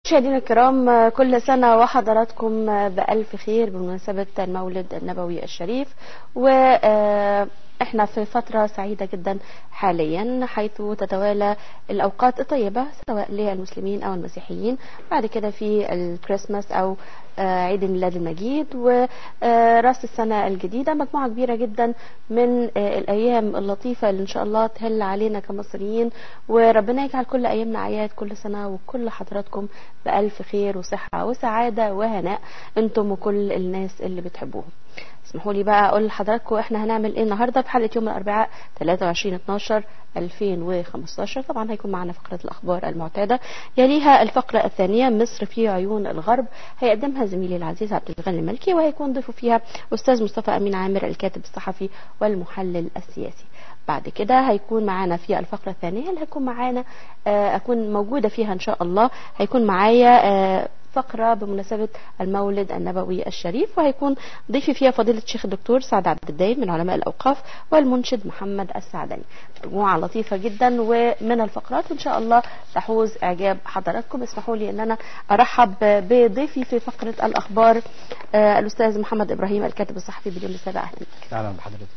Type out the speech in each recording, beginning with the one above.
مشاهدينا الكرام كل سنة وحضراتكم بألف خير بمناسبة المولد النبوي الشريف وإحنا في فترة سعيدة جدا حاليا حيث تتوالى الأوقات الطيبة سواء للمسلمين أو المسيحيين بعد كده في الكريسماس أو عيد الميلاد المجيد وراس السنة الجديدة مجموعة كبيرة جدا من الأيام اللطيفة اللي إن شاء الله تهل علينا كمصريين وربنا يجعل كل أيامنا أعياد كل سنة وكل حضراتكم بألف خير وصحة وسعادة وهناء أنتم وكل الناس اللي بتحبوهم اسمحوا لي بقى اقول لحضراتكم احنا هنعمل ايه النهارده في حلقه يوم الاربعاء 23 12 2015 طبعا هيكون معنا فقره الاخبار المعتاده يليها الفقره الثانيه مصر في عيون الغرب هيقدمها زميلي العزيز عبد الغني الملكي وهيكون ضيفه فيها استاذ مصطفى امين عامر الكاتب الصحفي والمحلل السياسي بعد كده هيكون معانا في الفقره الثانيه اللي هيكون معانا اكون موجوده فيها ان شاء الله هيكون معايا فقرة بمناسبة المولد النبوي الشريف وهيكون ضيفي فيها فضيلة الشيخ الدكتور سعد عبد الدايم من علماء الأوقاف والمنشد محمد السعدني مجموعة لطيفة جدا ومن الفقرات وإن شاء الله تحوز إعجاب حضراتكم اسمحوا لي أن أنا أرحب بضيفي في فقرة الأخبار الأستاذ محمد إبراهيم الكاتب الصحفي باليوم السابع أهلا بك أهلا بحضرتك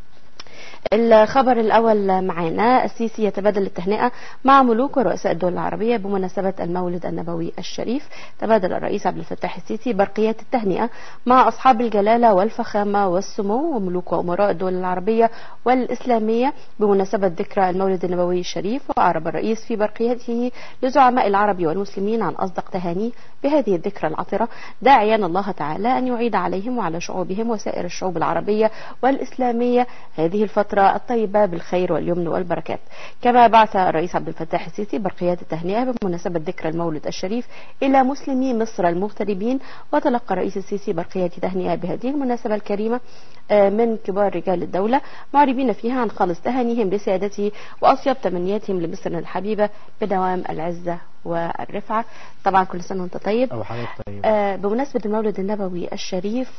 الخبر الأول معنا السيسي يتبادل التهنئة مع ملوك ورؤساء الدول العربية بمناسبة المولد النبوي الشريف تبادل الرئيس عبد الفتاح السيسي برقيات التهنئة مع أصحاب الجلالة والفخامة والسمو وملوك وأمراء الدول العربية والإسلامية بمناسبة ذكرى المولد النبوي الشريف وأعرب الرئيس في برقيته لزعماء العرب والمسلمين عن أصدق تهانيه بهذه الذكرى العطرة داعيا الله تعالى أن يعيد عليهم وعلى شعوبهم وسائر الشعوب العربية والإسلامية هذه الفترة الفترة الطيبة بالخير واليمن والبركات كما بعث الرئيس عبد الفتاح السيسي برقيات التهنئة بمناسبة ذكرى المولد الشريف إلى مسلمي مصر المغتربين وتلقى الرئيس السيسي برقيات تهنئة بهذه المناسبة الكريمة من كبار رجال الدولة معربين فيها عن خالص تهانيهم لسيادته وأطيب تمنياتهم لمصر الحبيبة بدوام العزة والرفعة طبعا كل سنة وانت طيب أو حضرتك طيب آه بمناسبة المولد النبوي الشريف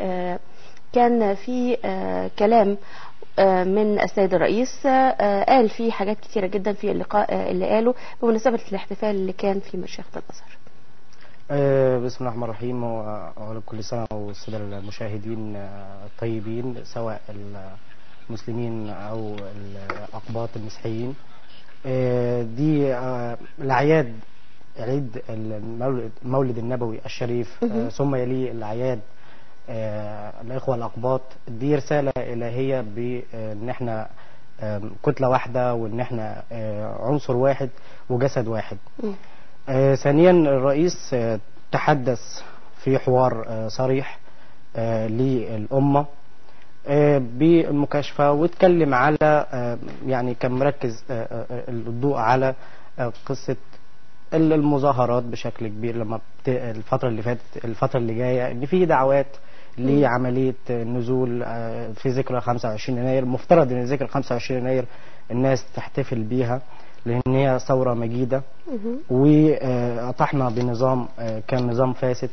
وكان في آه كلام من السيد الرئيس قال فيه حاجات كتيرة جدا في اللقاء اللي قاله بمناسبة الاحتفال اللي كان في مشيخة الأزهر بسم الله الرحمن الرحيم وأولا كل سنة والسادة المشاهدين الطيبين سواء المسلمين أو الأقباط المسيحيين دي الأعياد عيد المولد النبوي الشريف ثم يليه الأعياد آه الاخوه الاقباط دي رساله الهيه بان احنا آه كتله واحده وان احنا آه عنصر واحد وجسد واحد ثانيا الرئيس تحدث في حوار صريح للامه بالمكاشفه واتكلم على يعني كان مركز الضوء على قصه المظاهرات بشكل كبير لما الفتره اللي فاتت الفتره اللي جايه ان في دعوات لعملية نزول في ذكرى 25 يناير مفترض ان ذكرى 25 يناير الناس تحتفل بيها لان هي ثورة مجيدة واطحنا بنظام كان نظام فاسد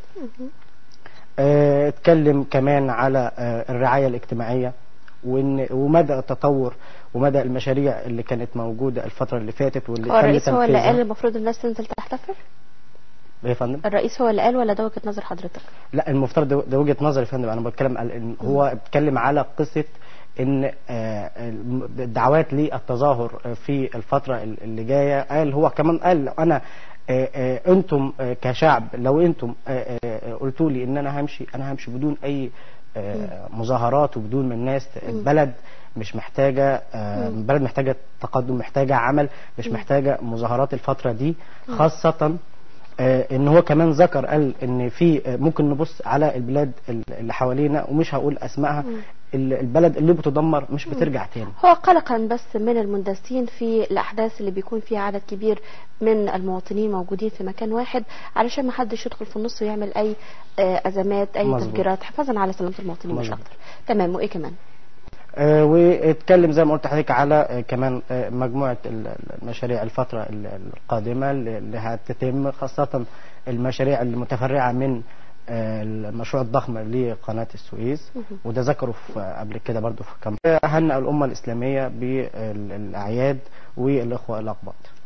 اتكلم كمان على الرعاية الاجتماعية وإن ومدى التطور ومدى المشاريع اللي كانت موجودة الفترة اللي فاتت واللي هو الرئيس هو اللي قال المفروض الناس تنزل تحتفل؟ ايه يا فندم؟ الرئيس هو اللي قال ولا ده وجهه نظر حضرتك؟ لا المفترض ده وجهه نظري يا فندم انا بتكلم على هو بيتكلم على قصه ان الدعوات للتظاهر في الفتره اللي جايه قال هو كمان قال انا انتم كشعب لو انتم قلتوا لي ان انا همشي انا همشي بدون اي مظاهرات وبدون ما الناس البلد مش محتاجه البلد محتاجه تقدم محتاجه عمل مش محتاجه مظاهرات الفتره دي خاصه ان هو كمان ذكر قال ان في ممكن نبص على البلاد اللي حوالينا ومش هقول اسمائها البلد اللي بتدمر مش بترجع تاني هو قلقا بس من المندسين في الاحداث اللي بيكون فيها عدد كبير من المواطنين موجودين في مكان واحد علشان ما حدش يدخل في النص ويعمل اي ازمات اي مظبوط. تفجيرات حفاظا على سلامه المواطنين مش مظبوط. اكتر تمام وايه كمان آه، واتكلم زي ما قلت لحضرتك على آه، كمان آه، مجموعة ال- المشاريع الفترة ال- القادمة اللي هتتم خاصة المشاريع المتفرعة من آه، المشروع الضخم لقناة السويس وده ذكره في قبل كده برضو في كم هنأ الأمة الإسلامية بالأعياد والإخوة الأقباط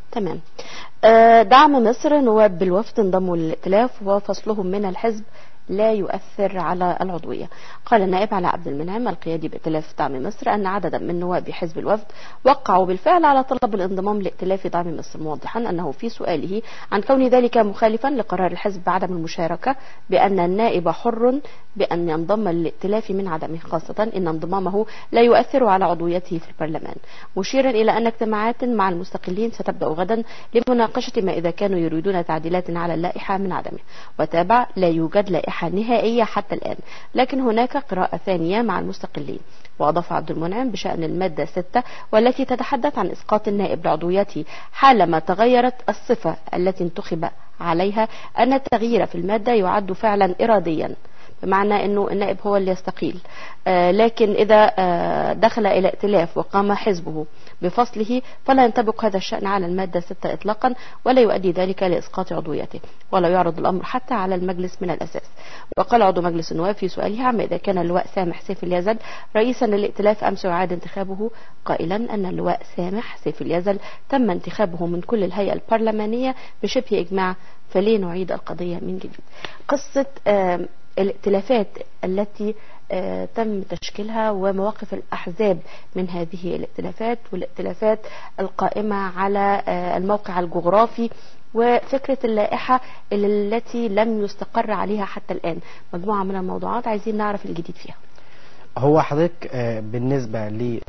تمام آه، دعم مصر نواب بالوفد انضموا للائتلاف وفصلهم من الحزب لا يؤثر على العضوية قال النائب على عبد المنعم القيادي بائتلاف دعم مصر أن عددا من نواب حزب الوفد وقعوا بالفعل على طلب الانضمام لائتلاف دعم مصر موضحا أنه في سؤاله عن كون ذلك مخالفا لقرار الحزب بعدم المشاركة بأن النائب حر بأن ينضم للائتلاف من عدمه خاصة إن انضمامه لا يؤثر على عضويته في البرلمان مشيرا إلى أن اجتماعات مع المستقلين ستبدأ غدا لمناقشة ما إذا كانوا يريدون تعديلات على اللائحة من عدمه وتابع لا يوجد لائحة نهائية حتى الآن لكن هناك قراءة ثانية مع المستقلين وأضاف عبد المنعم بشأن المادة 6 والتي تتحدث عن إسقاط النائب لعضويته حالما تغيرت الصفة التي انتخب عليها أن التغيير في المادة يعد فعلا إراديا بمعنى انه النائب هو اللي يستقيل آه لكن اذا آه دخل الى ائتلاف وقام حزبه بفصله فلا ينطبق هذا الشأن على المادة 6 اطلاقا ولا يؤدي ذلك لاسقاط عضويته ولا يعرض الامر حتى على المجلس من الاساس وقال عضو مجلس النواب في سؤاله عما اذا كان اللواء سامح سيف اليزل رئيسا للائتلاف امس وعاد انتخابه قائلا ان اللواء سامح سيف اليزل تم انتخابه من كل الهيئة البرلمانية بشبه اجماع فليه نعيد القضية من جديد قصة آه الائتلافات التي آه تم تشكيلها ومواقف الأحزاب من هذه الائتلافات والائتلافات القائمة على آه الموقع الجغرافي وفكرة اللائحة التي لم يستقر عليها حتى الآن مجموعة من الموضوعات عايزين نعرف الجديد فيها هو حضرتك بالنسبة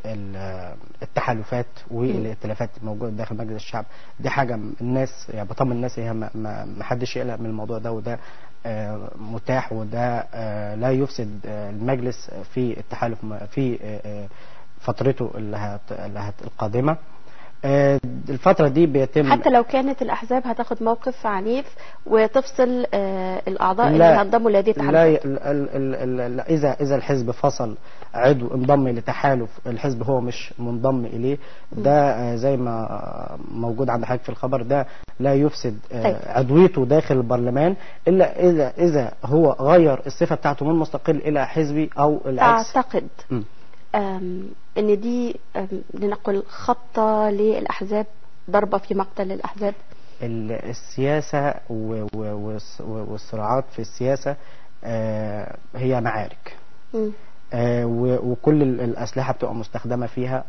للتحالفات والائتلافات الموجودة داخل مجلس الشعب دي حاجة الناس يعني بطمن الناس هي ما حدش يقلق من الموضوع ده وده متاح وده لا يفسد المجلس في التحالف في فترته اللي القادمة الفترة دي بيتم حتى لو كانت الأحزاب هتاخد موقف عنيف وتفصل الأعضاء اللي هينضموا لهذه التحالفات لا ال ال ال إذا إذا الحزب فصل عضو انضم لتحالف الحزب هو مش منضم إليه ده زي ما موجود عند حضرتك في الخبر ده لا يفسد طيب. عضويته داخل البرلمان إلا إذا إذا هو غير الصفة بتاعته من مستقل إلى حزبي أو العكس أعتقد م. ان دي لنقل خطة للأحزاب ضربة في مقتل الأحزاب السياسة والصراعات في السياسة هي معارك وكل الأسلحة بتبقى مستخدمة فيها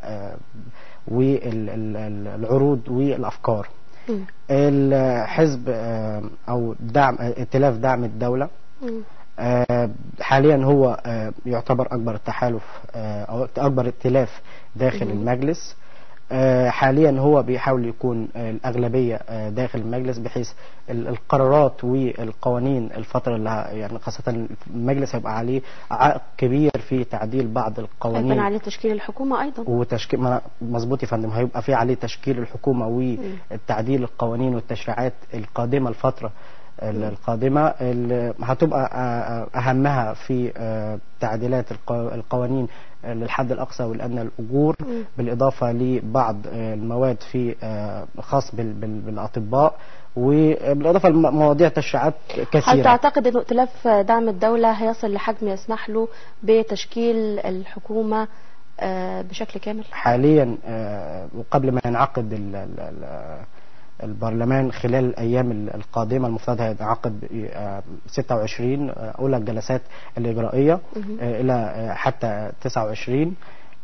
والعروض والأفكار الحزب أو دعم ائتلاف دعم الدولة حاليا هو يعتبر اكبر التحالف او اكبر ائتلاف داخل المجلس حاليا هو بيحاول يكون الاغلبيه داخل المجلس بحيث القرارات والقوانين الفتره اللي يعني خاصه المجلس هيبقى عليه عائق كبير في تعديل بعض القوانين هيكون عليه تشكيل الحكومه ايضا وتشكيل مظبوط يا فندم هيبقى في عليه تشكيل الحكومه والتعديل القوانين والتشريعات القادمه الفتره القادمة هتبقى أهمها في تعديلات القوانين للحد الأقصى والأدنى الأجور بالإضافة لبعض المواد في خاص بالأطباء وبالإضافة لمواضيع تشريعات كثيرة هل تعتقد أن ائتلاف دعم الدولة هيصل لحجم يسمح له بتشكيل الحكومة بشكل كامل؟ حاليا وقبل ما ينعقد البرلمان خلال الايام القادمه المفترض هيتعقد 26 اولى الجلسات الاجرائيه الى حتى 29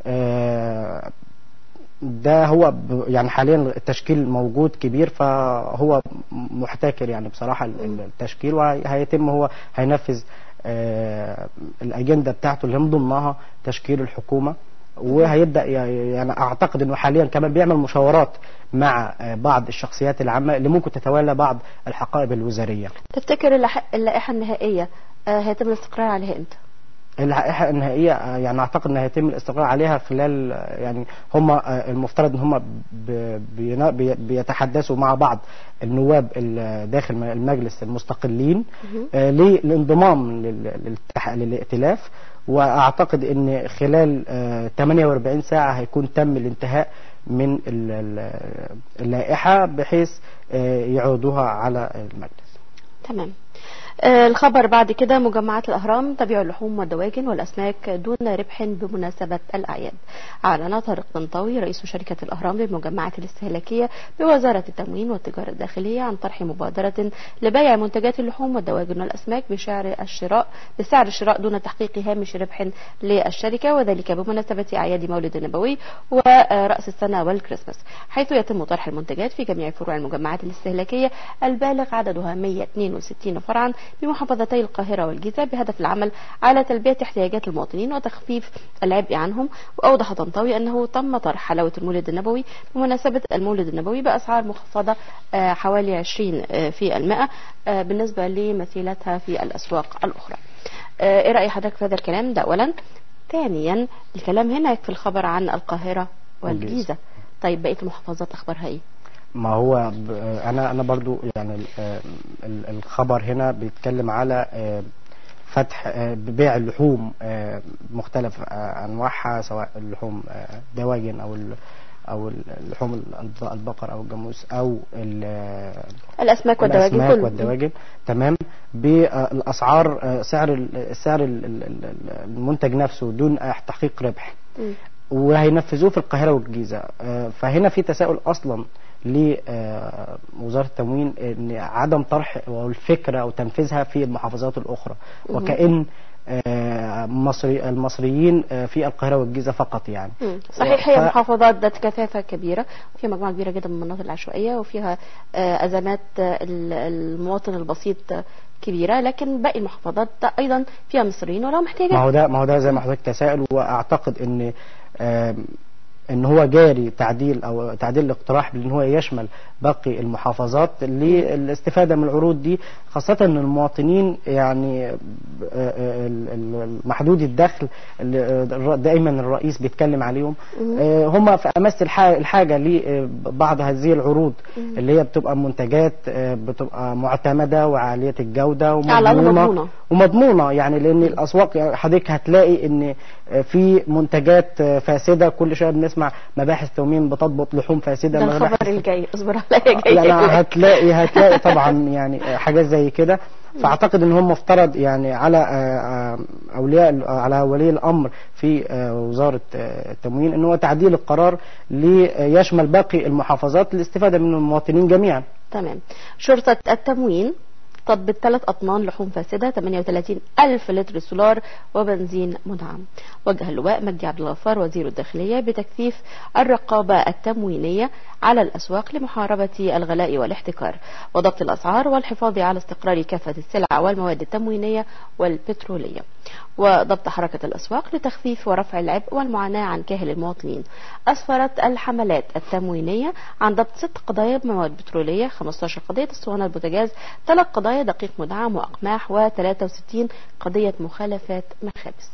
ده هو يعني حاليا التشكيل موجود كبير فهو محتكر يعني بصراحه التشكيل وهيتم هو هينفذ الاجنده بتاعته اللي من ضمنها تشكيل الحكومه وهيبدا يعني اعتقد انه حاليا كمان بيعمل مشاورات مع بعض الشخصيات العامه اللي ممكن تتولى بعض الحقائب الوزاريه. تفتكر اللائحه النهائيه هيتم الاستقرار عليها امتى؟ اللائحه النهائيه يعني اعتقد ان هيتم الاستقرار عليها خلال يعني هم المفترض ان هم بيتحدثوا مع بعض النواب داخل المجلس المستقلين للانضمام للائتلاف واعتقد ان خلال 48 ساعه هيكون تم الانتهاء من اللائحه بحيث يعودوها على المجلس. تمام. آه، الخبر بعد كده مجمعات الأهرام تبيع اللحوم والدواجن والأسماك دون ربح بمناسبة الأعياد أعلن طارق طنطاوي رئيس شركة الأهرام للمجمعات الاستهلاكية بوزارة التموين والتجارة الداخلية عن طرح مبادرة لبيع منتجات اللحوم والدواجن والأسماك بسعر الشراء بسعر الشراء دون تحقيق هامش ربح للشركة وذلك بمناسبة أعياد مولد النبوي ورأس السنة والكريسماس حيث يتم طرح المنتجات في جميع فروع المجمعات الاستهلاكية البالغ عددها 162 فرعا بمحافظتي القاهرة والجيزة بهدف العمل على تلبية احتياجات المواطنين وتخفيف العبء عنهم وأوضح طنطاوي أنه تم طرح حلاوة المولد النبوي بمناسبة المولد النبوي بأسعار مخفضة آه، حوالي 20 آه، في المئة آه، بالنسبة لمثيلتها في الأسواق الأخرى آه، إيه رأي حضرتك في هذا الكلام ده أولا ثانيا الكلام هنا في الخبر عن القاهرة والجيزة والجيزة. طيب بقية المحافظات أخبارها إيه؟ ما هو ب- انا انا برضو يعني ال- آه، ال- الخبر هنا بيتكلم على آه، فتح آه، بيع اللحوم آه، مختلف آه، انواعها سواء اللحوم آه، دواجن او ال- او اللحوم الب- البقر او الجاموس او ال- آه، الأسماك والدواجن الاسماك كله والدواجن تمام بالاسعار آه، سعر ال- سعر ال- ال- ال- المنتج نفسه دون آه، تحقيق ربح مم. وهينفذوه في القاهره والجيزه آه، فهنا في تساؤل اصلا لوزاره التموين ان عدم طرح او الفكره او تنفيذها في المحافظات الاخرى وكأن آه، مصري المصريين آه، في القاهره والجيزه فقط يعني مم. صحيح هي ف- محافظات ذات كثافة كبيرة وفيها مجموعة كبيرة جدا من المناطق العشوائية وفيها آه، أزمات آه، ال- المواطن البسيط آه، كبيرة لكن باقي المحافظات أيضا فيها مصريين ولهم ما احتياجات هو ده ما هو ده زي ما حضرتك تساؤل واعتقد ان آم، ان هو جاري تعديل او تعديل الاقتراح بان هو يشمل باقي المحافظات للاستفاده من العروض دي خاصه ان المواطنين يعني آه، آه، ال- ال- محدود الدخل اللي آه، دايما الرئيس بيتكلم عليهم آه، هم في امس الح- الحاجه لبعض هذه العروض اللي هي بتبقى منتجات آه، بتبقى معتمده وعاليه الجوده على الأقل ومضمونه مضمونة. ومضمونه يعني لان الاسواق يعني حضرتك هتلاقي ان في منتجات فاسده كل شويه بنسمع مباحث تموين بتضبط لحوم فاسده ده الخبر مباحث الجاي اصبر عليا جاي يعني لك. هتلاقي هتلاقي طبعا يعني حاجات زي كده فاعتقد ان هم مفترض يعني على آه، آه، اولياء على ولي الامر في آه، وزاره آه، التموين ان هو تعديل القرار ليشمل باقي المحافظات للاستفاده من المواطنين جميعا تمام شرطة التموين طبت ثلاث أطنان لحوم فاسدة 38 ألف لتر سولار وبنزين مدعم وجه اللواء مجدي عبد الغفار وزير الداخلية بتكثيف الرقابة التموينية على الأسواق لمحاربة الغلاء والاحتكار وضبط الأسعار والحفاظ على استقرار كافة السلع والمواد التموينية والبترولية وضبط حركة الأسواق لتخفيف ورفع العبء والمعاناة عن كاهل المواطنين أسفرت الحملات التموينية عن ضبط ست قضايا بمواد بترولية 15 قضية اسطوانة البوتاجاز ثلاث قضايا دقيق مدعم وأقماح و63 قضية مخالفات مخابز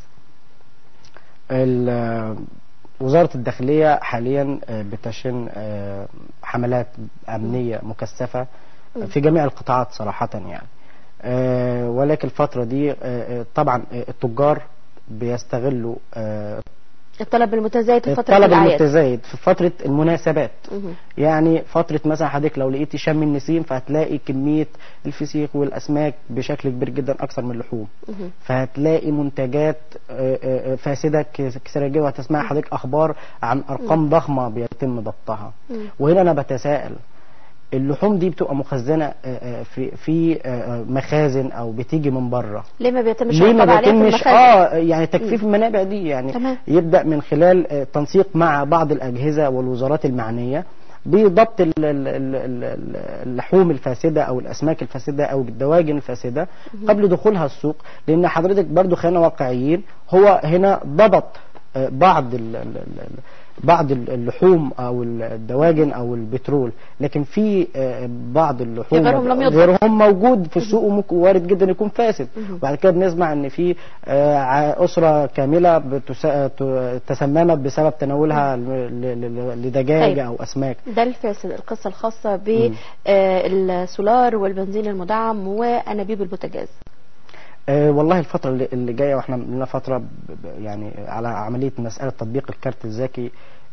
ال- وزارة الداخلية حاليا آه، بتشن آه، حملات أمنية مكثفة في جميع القطاعات صراحة يعني آه، ولكن الفترة دي آه، آه، طبعا آه، التجار بيستغلوا آه، الطلب المتزايد في فترة الطلب الأعياد المتزايد في فترة المناسبات مهم. يعني فترة مثلا حضرتك لو لقيتي شم النسيم فهتلاقي كمية الفسيخ والأسماك بشكل كبير جدا أكثر من اللحوم مهم. فهتلاقي منتجات آه، آه، آه، فاسدة ك- كثيرة جدا وهتسمع حضرتك أخبار عن أرقام ضخمة بيتم ضبطها مم. وهنا أنا بتساءل اللحوم دي بتبقى مخزنة آه، آه، في في آه، آه، مخازن أو بتيجي من بره ليه ما بيتمش ليه ما الرقابة عليها في بيتمش المخازن؟ اه يعني تكثيف المنابع دي يعني تمام. يبدا من خلال آه، تنسيق مع بعض الاجهزه والوزارات المعنيه بضبط ال- ال- ال- ال- اللحوم الفاسده او الاسماك الفاسده او الدواجن الفاسده قبل دخولها السوق لان حضرتك برضو خلينا واقعيين هو هنا ضبط آه، بعض ال- ال- ال- بعض اللحوم او الدواجن او البترول لكن في آه، بعض اللحوم في غيرهم لم يضبط. غيرهم موجود في السوق وممكن وارد جدا يكون فاسد وبعد كده بنسمع ان في آه، ع- اسره كامله بتس- ت- تسممت بسبب تناولها ل- ل- ل- لدجاج طيب. او اسماك ده الفاسد القصة الخاصة بالسولار والبنزين المدعم وأنابيب البوتاجاز آه، والله الفترة اللي- اللي جاية واحنا لنا فترة ب- ب- يعني على عملية مسألة تطبيق الكارت الذكي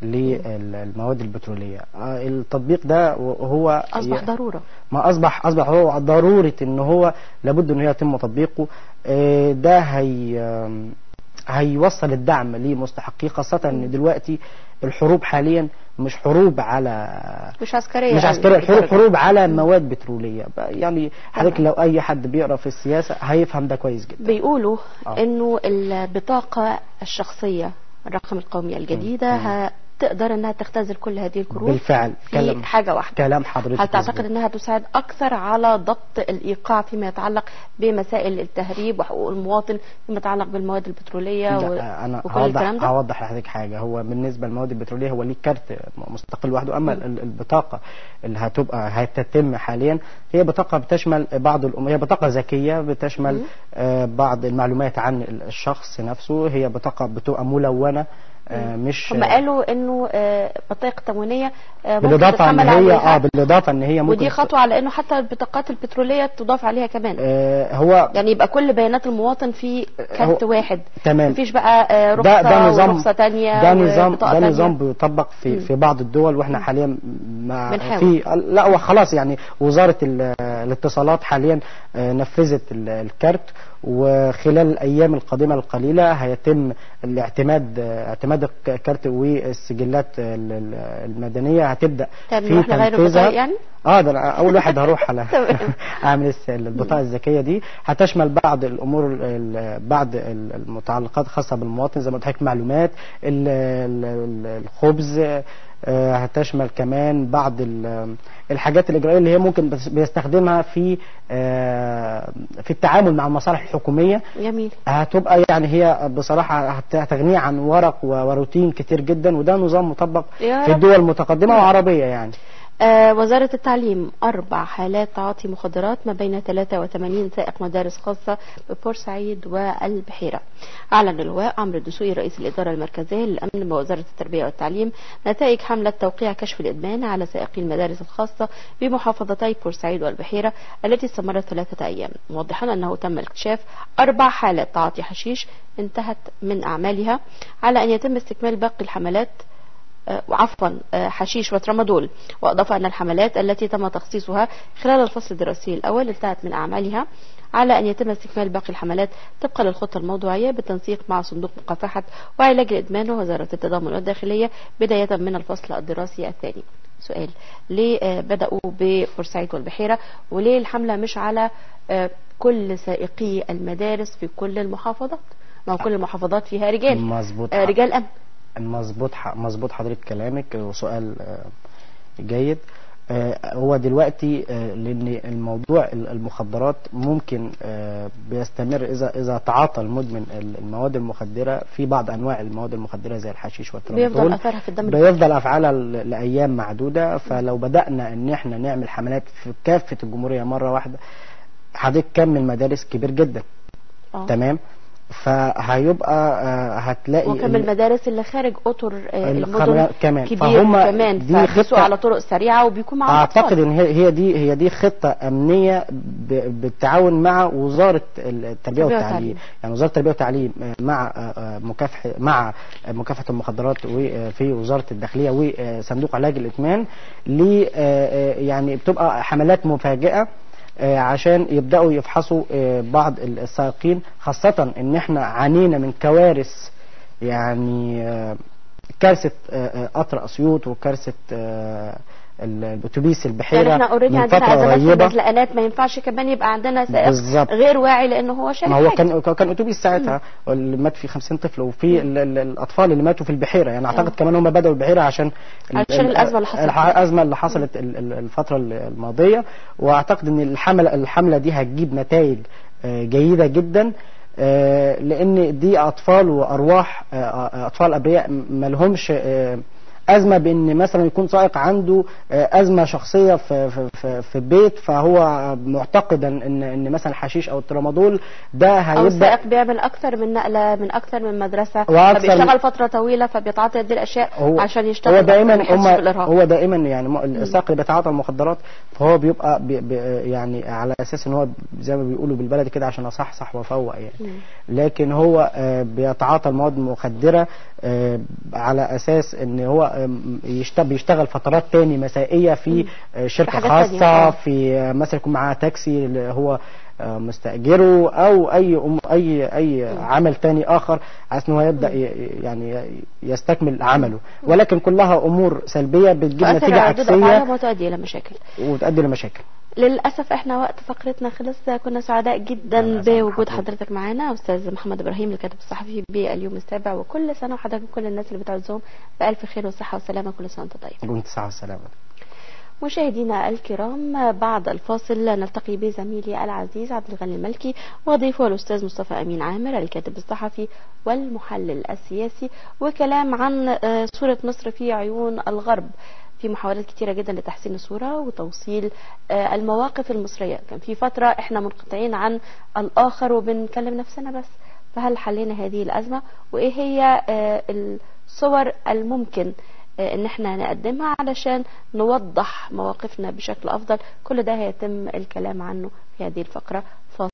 للمواد البتروليه آه، التطبيق ده هو اصبح ضروره ما اصبح اصبح هو ضروره ان هو لابد ان هي يتم تطبيقه آه، ده هي آم، هيوصل الدعم لمستحقيه خاصه ان دلوقتي الحروب حاليا مش حروب على مش عسكريه مش أوي عسكريه الحروب بالدرجة. حروب على مواد بتروليه بقى يعني حضرتك لو اي حد بيقرا في السياسه هيفهم ده كويس جدا بيقولوا آه. انه البطاقه الشخصيه الرقم القومي الجديده هتقدر انها تختزل كل هذه الكروت بالفعل في كلام حاجه واحده كلام حضرتك هل تعتقد مظبوط. انها تساعد اكثر على ضبط الايقاع فيما يتعلق بمسائل التهريب وحقوق المواطن فيما يتعلق بالمواد البتروليه و... لا انا وكل الكلام هوضح ده هوضح لحضرتك حاجه هو بالنسبه للمواد البتروليه هو ليه كارت مستقل لوحده اما ال- البطاقه اللي هتبقى هتتم حاليا هي بطاقه بتشمل بعض الأم... هي بطاقه ذكيه بتشمل مم. آه بعض المعلومات عن الشخص نفسه هي بطاقه بتبقى ملونه آه مش هم قالوا انه آه، بطايق تموينيه آه، ممكن بالاضافه ان تتحمل هي عليها اه بالاضافه ان هي ممكن ودي خطوه على انه حتى البطاقات البتروليه تضاف عليها كمان آه هو يعني يبقى كل بيانات المواطن في كارت هو- واحد تمام مفيش بقى آه، ده رخصه ده نظام ورخصه تانية ده نظام وبطاقة ده تانية. نظام بيطبق في في بعض الدول واحنا حاليا مع بنحاول. في لا هو خلاص يعني وزاره ال- الاتصالات حاليا آه، نفذت ال- الكارت وخلال الايام القادمه القليله هيتم الاعتماد آه، اعتماد الكارت والسجلات ال- ال- المدنيه هتبدا طب في نروح نغير تنفيذها البطايق يعني؟ اه ده أنا اول واحد هروح على تمام. اعمل الس- البطاقه الذكيه دي هتشمل بعض الامور ال- بعض ال- المتعلقات الخاصه بالمواطن زي ما قلت لحضرتك معلومات ال- ال- ال- الخبز آه، هتشمل كمان بعض ال- الحاجات الاجرائيه اللي هي ممكن بس- بيستخدمها في آه، في التعامل مع المصالح الحكوميه جميل هتبقى يعني هي بصراحه هت- هتغنيه عن ورق و- وروتين كتير جدا وده نظام مطبق يا في رب. الدول المتقدمه وعربيه يعني آه وزارة التعليم أربع حالات تعاطي مخدرات ما بين 83 سائق مدارس خاصة ببورسعيد والبحيرة أعلن اللواء عمرو الدسوقي رئيس الإدارة المركزية للأمن بوزارة التربية والتعليم نتائج حملة توقيع كشف الإدمان على سائقي المدارس الخاصة بمحافظتي بورسعيد والبحيرة التي استمرت ثلاثة أيام موضحا أنه تم اكتشاف أربع حالات تعاطي حشيش انتهت من أعمالها على أن يتم استكمال باقي الحملات آه، عفوا آه، حشيش وترامادول وأضاف أن الحملات التي تم تخصيصها خلال الفصل الدراسي الأول انتهت من أعمالها على أن يتم استكمال باقي الحملات طبقا للخطة الموضوعية بالتنسيق مع صندوق مكافحة وعلاج الإدمان ووزارة التضامن والداخلية بداية من الفصل الدراسي الثاني سؤال ليه آه، بدأوا ببورسعيد والبحيرة وليه الحملة مش على آه، كل سائقي المدارس في كل المحافظات ما هو كل المحافظات فيها رجال مظبوط آه، رجال أمن مظبوط ح- مظبوط حضرتك كلامك وسؤال آه، جيد آه، هو دلوقتي آه، لان الموضوع ال- المخدرات ممكن آه، بيستمر اذا اذا تعاطى المدمن ال- المواد المخدره في بعض انواع المواد المخدره زي الحشيش بيفضل والترامادول أثرها في الدم بيفضل افعالها ل- لايام معدوده فلو بدانا ان احنا نعمل حملات في كافه الجمهوريه مره واحده حضرتك كم من المدارس كبير جدا آه. تمام فهيبقى آه، هتلاقي وكم إن- المدارس اللي خارج اطر آه، الخم- المدن كمان. كبير فهم كمان دي فبيسوا خطة- على طرق سريعه وبيكون معاهم اعتقد أطفال. ان هي هي دي هي دي خطه امنيه ب- بالتعاون مع وزاره التربيه التربية والتعليم والتعليم. يعني وزاره التربيه والتعليم آه، مع آه، آه، مكافحه مع آه، مكافحه المخدرات وفي وزاره الداخليه وصندوق علاج الادمان ل آه، آه، يعني بتبقى حملات مفاجئه آه، عشان يبداوا يفحصوا آه، بعض السائقين خاصه ان احنا عانينا من كوارث يعني آه، كارثه آه، آه، قطر اسيوط وكارثه آه، ال- الاتوبيس البحيره يعني احنا اوريدي من عندنا فتره ازمات في قريبه المزلقانات ما ينفعش كمان يبقى عندنا سائق بالظبط. غير واعي لانه هو شايف ما هو حاجة. كان كان اتوبيس ساعتها اللي مات فيه 50 طفل وفي ال- ال- الاطفال اللي ماتوا في البحيره يعني اعتقد آه. كمان هم بداوا البحيره عشان ال- عشان ال- الأزمة اللي حصلت. الح- الازمه اللي حصلت ال- ال- الفتره الماضيه واعتقد ان الحمله الحمله دي هتجيب نتائج آه، جيده جدا آه، لان دي اطفال وارواح آه، آه، اطفال ابرياء ما لهمش آه، ازمه بان مثلا يكون سائق عنده آه، ازمه شخصيه في في في, في البيت فهو معتقدا ان ان مثلا الحشيش او الترامادول ده او هيبدا السائق بيعمل اكثر من نقله من اكثر من مدرسه وأكثر فبيشتغل من- فتره طويله فبيتعاطى هذه الاشياء هو عشان يشتغل هو أكثر دايما ما يحسش هم بالإرهاق. هو دايما يعني م- السائق اللي بيتعاطى المخدرات فهو بيبقى بي بي يعني على اساس ان هو زي ما بيقولوا بالبلدي كده عشان اصحصح وافوق يعني لكن هو آه، بيتعاطى المواد المخدره آه، على اساس ان هو آم، يشت- بيشتغل فترات تاني مسائيه في آه، شركه في حاجات تانية، خاصه آه. في آه، مثلا يكون معاه تاكسي اللي هو آه، مستاجره او اي أم- اي اي عمل تاني اخر عشان ان هو يبدا ي- يعني يستكمل عمله ولكن كلها امور سلبيه بتجيب تؤثر نتيجه على ردود أفعالهم عكسيه وتؤدي إلى مشاكل وتؤدي لمشاكل للأسف احنا وقت فقرتنا خلص كنا سعداء جدا أنا أسعد بوجود حضرتك. حضرتك معانا أستاذ محمد إبراهيم الكاتب الصحفي باليوم السابع وكل سنة وحضرتك وكل الناس اللي بتعزهم بألف خير وصحة وسلامة كل سنة وأنت طيب قوم الساعه والسلامه مشاهدينا الكرام بعد الفاصل نلتقي بزميلي العزيز عبد الغني الملكي وضيفه الأستاذ مصطفى أمين عامر الكاتب الصحفي والمحلل السياسي وكلام عن آه، صورة مصر في عيون الغرب في محاولات كتيرة جدا لتحسين الصورة وتوصيل آه، المواقف المصرية كان في فترة احنا منقطعين عن الآخر وبنكلم نفسنا بس فهل حلينا هذه الأزمة وإيه هي آه، الصور الممكن آه، ان احنا نقدمها علشان نوضح مواقفنا بشكل افضل كل ده هيتم الكلام عنه في هذه الفقرة فاصل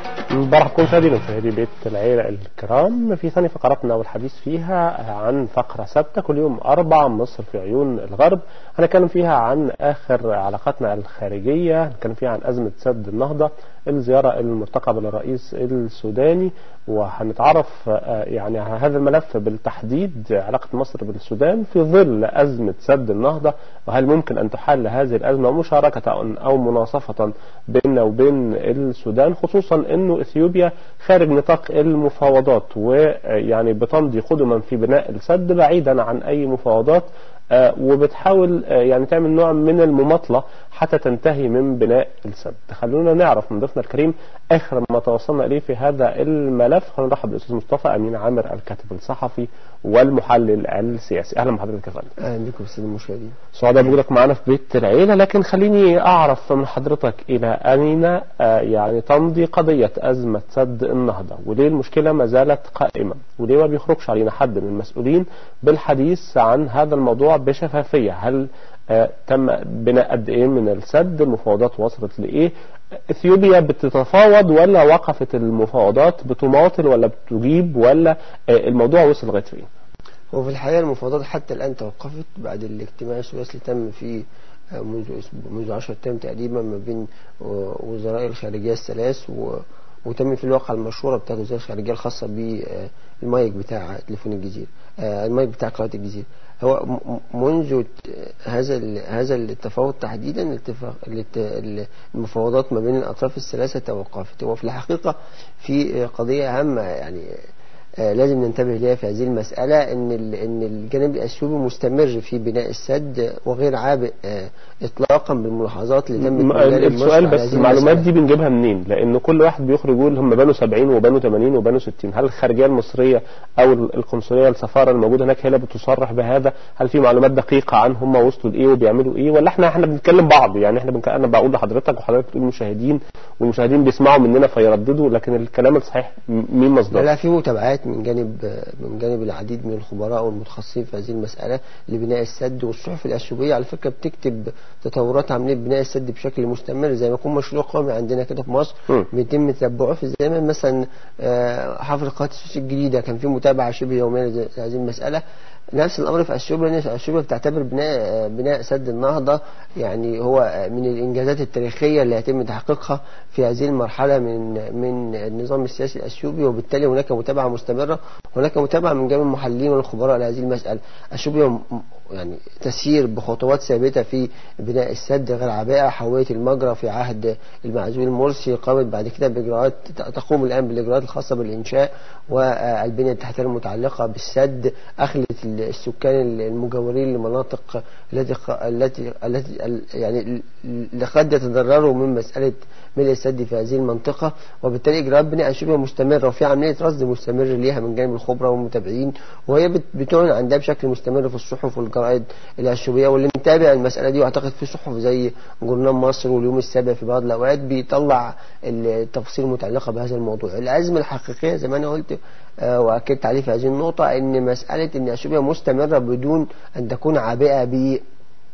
برحب مشاهدينا ومشاهدي بيت العيلة الكرام في ثاني فقراتنا والحديث فيها عن فقرة ثابتة كل يوم أربع مصر في عيون الغرب هنتكلم فيها عن آخر علاقاتنا الخارجية هنتكلم فيها عن أزمة سد النهضة الزيارة المرتقبة للرئيس السوداني وهنتعرف آه، يعني على هذا الملف بالتحديد علاقة مصر بالسودان في ظل أزمة سد النهضة وهل ممكن أن تحل هذه الأزمة مشاركة أو مناصفة بيننا وبين السودان خصوصا أنه إثيوبيا خارج نطاق المفاوضات ويعني بتمضي قدما في بناء السد بعيدا عن أي مفاوضات آه، وبتحاول آه، يعني تعمل نوع من المماطلة حتى تنتهي من بناء السد خلونا نعرف من ضيفنا الكريم آخر ما توصلنا إليه في هذا الملف خلونا نرحب بالأستاذ مصطفى أمين عامر الكاتب الصحفي والمحلل السياسي أهلا بحضرتك يا فندم اهلا بكم الساده المشاهدين سعداء بوجودك معنا في بيت العيلة لكن خليني أعرف من حضرتك إلى أين آه، يعني تمضي قضية أزمة سد النهضة وليه المشكلة ما زالت قائمة وليه ما بيخرجش علينا حد من المسؤولين بالحديث عن هذا الموضوع بشفافية هل آه، تم بناء قد إيه من السد المفاوضات وصلت لإيه اثيوبيا بتتفاوض ولا وقفت المفاوضات بتماطل ولا بتجيب ولا آه، الموضوع وصل لغايه فين؟ هو في الحقيقه المفاوضات حتى الان توقفت بعد الاجتماع الثلاثي اللي تم في آه، منذ أسبوع- منذ 10 ايام تقريبا ما بين آه، وزراء الخارجيه الثلاث و وتم في الواقع المشوره بتاعت وزاره الخارجيه الخاصه بالمايك بتاع تليفون الجزيره آه، المايك بتاع قناه الجزيره هو م- م- منذ ت- هذا ال- هذا التفاوض تحديدا الاتفاق الات- ال- المفاوضات ما بين الاطراف الثلاثه توقفت هو في الحقيقه في آه، قضيه هامه يعني آه، لازم ننتبه ليها في هذه المسألة إن ال- إن الجانب الأثيوبي مستمر في بناء السد وغير عابئ آه، إطلاقا بالملاحظات اللي تمت م- من جانب مصر السؤال على بس هذه المعلومات المسألة. دي بنجيبها منين؟ لأن كل واحد بيخرج يقول هم بنوا 70 وبنوا 80 وبنوا 60 هل الخارجية المصرية أو ال- القنصلية السفارة الموجودة هناك هي اللي بتصرح بهذا؟ هل في معلومات دقيقة عن هم وصلوا لإيه وبيعملوا إيه ولا إحنا إحنا بنتكلم بعض يعني إحنا بنك... أنا بقول لحضرتك وحضرتك بتقول المشاهدين والمشاهدين بيسمعوا مننا فيرددوا لكن الكلام الصحيح م- مين لا, مصدره؟ لا في متابعات من جانب آه، من جانب العديد من الخبراء والمتخصصين في هذه المسألة لبناء السد والصحف الأثيوبية على فكرة بتكتب تطورات عملية بناء السد بشكل مستمر زي ما يكون مشروع قومي عندنا كده في مصر م. بيتم تتبعه في زمان مثلا آه، حفر قناة السويس الجديدة كان في متابعة شبه يومية لهذه المسألة نفس الامر في اثيوبيا لان اثيوبيا بتعتبر بناء بناء سد النهضه يعني هو من الانجازات التاريخيه اللي يتم تحقيقها في هذه المرحله من من النظام السياسي الاثيوبي وبالتالي هناك متابعه مستمره هناك متابعه من جانب المحللين والخبراء لهذه المساله اثيوبيا م- يعني تسير بخطوات ثابته في بناء السد غير عباءه حولت المجرى في عهد المعزول مرسي قامت بعد كده باجراءات تقوم الان بالاجراءات الخاصه بالانشاء والبنيه التحتيه المتعلقه بالسد اخلت السكان المجاورين لمناطق التي التي التي ال- يعني اللي قد يتضرروا من مساله ملء السد في هذه المنطقه وبالتالي اجراءات بناء شبه مستمره وفي عمليه رصد مستمر ليها من جانب الخبراء والمتابعين وهي بت- بتعلن عن ده بشكل مستمر في الصحف والجرائد الاثيوبيه واللي متابع المساله دي واعتقد في صحف زي جورنال مصر واليوم السابع في بعض الاوقات بيطلع التفاصيل المتعلقه بهذا الموضوع الازمه الحقيقيه زي ما انا قلت آه، واكدت عليه في هذه النقطه ان مساله ان اثيوبيا مستمره بدون ان تكون عابئه ب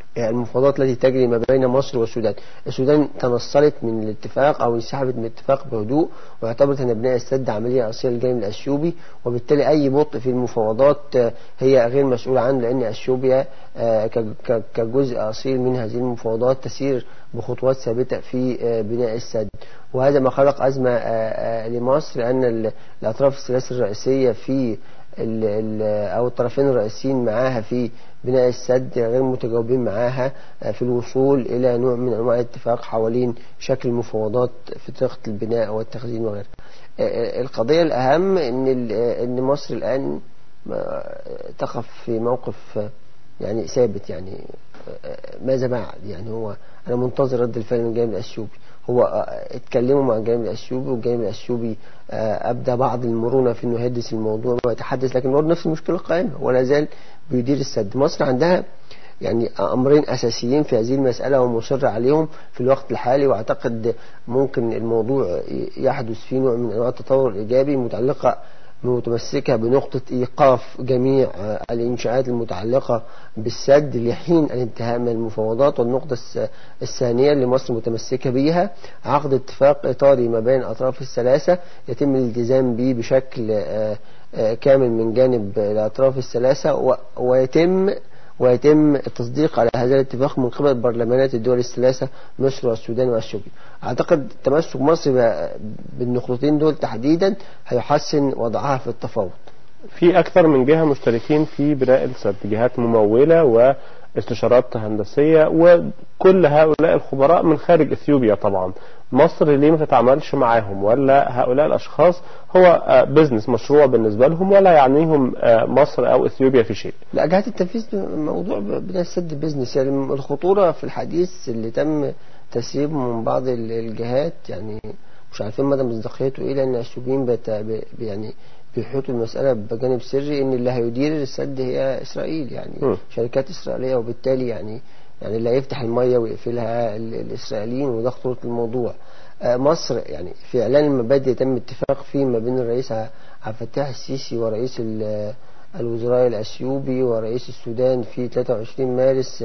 المفاوضات التي تجري ما بين مصر والسودان السودان تنصلت من الاتفاق أو انسحبت من الاتفاق بهدوء واعتبرت أن بناء السد عملية أصيلة للجانب الأثيوبي وبالتالي أي بطء في المفاوضات آه، هي غير مسؤولة عنه لأن أثيوبيا آه، ك- ك- كجزء أصيل من هذه المفاوضات تسير بخطوات ثابتة في آه، بناء السد وهذا ما خلق أزمة آه، آه، لمصر لأن ال- الأطراف الثلاث الرئيسية في ال- ال- أو الطرفين الرئيسيين معاها في بناء السد غير متجاوبين معاها آه، في الوصول إلى نوع من أنواع الاتفاق حوالين شكل المفاوضات في طريقة البناء والتخزين وغيرها. آه، آه، القضية الأهم إن ال- آه، إن مصر الآن آه، تقف في موقف آه، يعني ثابت يعني آه، ماذا بعد يعني هو أنا منتظر رد الفعل من الجانب الأثيوبي هو آه، اتكلموا مع الجانب الأثيوبي والجانب الأثيوبي آه، أبدى بعض المرونة في إنه يهدس الموضوع ويتحدث لكن برضه نفس المشكلة قائمة ولا زال بيدير السد مصر عندها يعني أمرين أساسيين في هذه المسألة ومصر عليهم في الوقت الحالي وأعتقد ممكن الموضوع يحدث فيه نوع من أنواع التطور الإيجابي متعلقة متمسكة بنقطة إيقاف جميع آه، الإنشاءات المتعلقة بالسد لحين الانتهاء من المفاوضات والنقطة الس- الثانية اللي مصر متمسكة بيها عقد اتفاق إطاري ما بين الأطراف الثلاثة يتم الالتزام به بشكل آه، آه، كامل من جانب الأطراف الثلاثة و- ويتم ويتم التصديق على هذا الاتفاق من قبل برلمانات الدول الثلاثة مصر والسودان واثيوبيا. أعتقد تمسك مصر ب- بالنقطتين دول تحديدا هيحسن وضعها في التفاوض. في أكثر من جهة مشتركين في بناء السد جهات ممولة واستشارات هندسية وكل هؤلاء الخبراء من خارج إثيوبيا طبعا مصر ليه ما تتعاملش معاهم ولا هؤلاء الأشخاص هو آه، بزنس مشروع بالنسبة لهم ولا يعنيهم آه، مصر أو إثيوبيا في شيء لا جهات التنفيذ موضوع بناء السد بيزنس يعني الخطورة في الحديث اللي تم تسريبه من بعض ال- الجهات يعني مش عارفين مدى مصداقيته ايه لان السوريين بت... ب- يعني بيحيطوا المسألة بجانب سري ان اللي هيدير السد هي اسرائيل يعني م. شركات اسرائيلية وبالتالي يعني يعني اللي هيفتح المية ويقفلها ال- الاسرائيليين وده خطورة الموضوع آه، مصر يعني في اعلان المبادئ تم اتفاق فيه ما بين الرئيس ع- عبد الفتاح السيسي ورئيس ال- الوزراء الأثيوبي ورئيس السودان في 23 مارس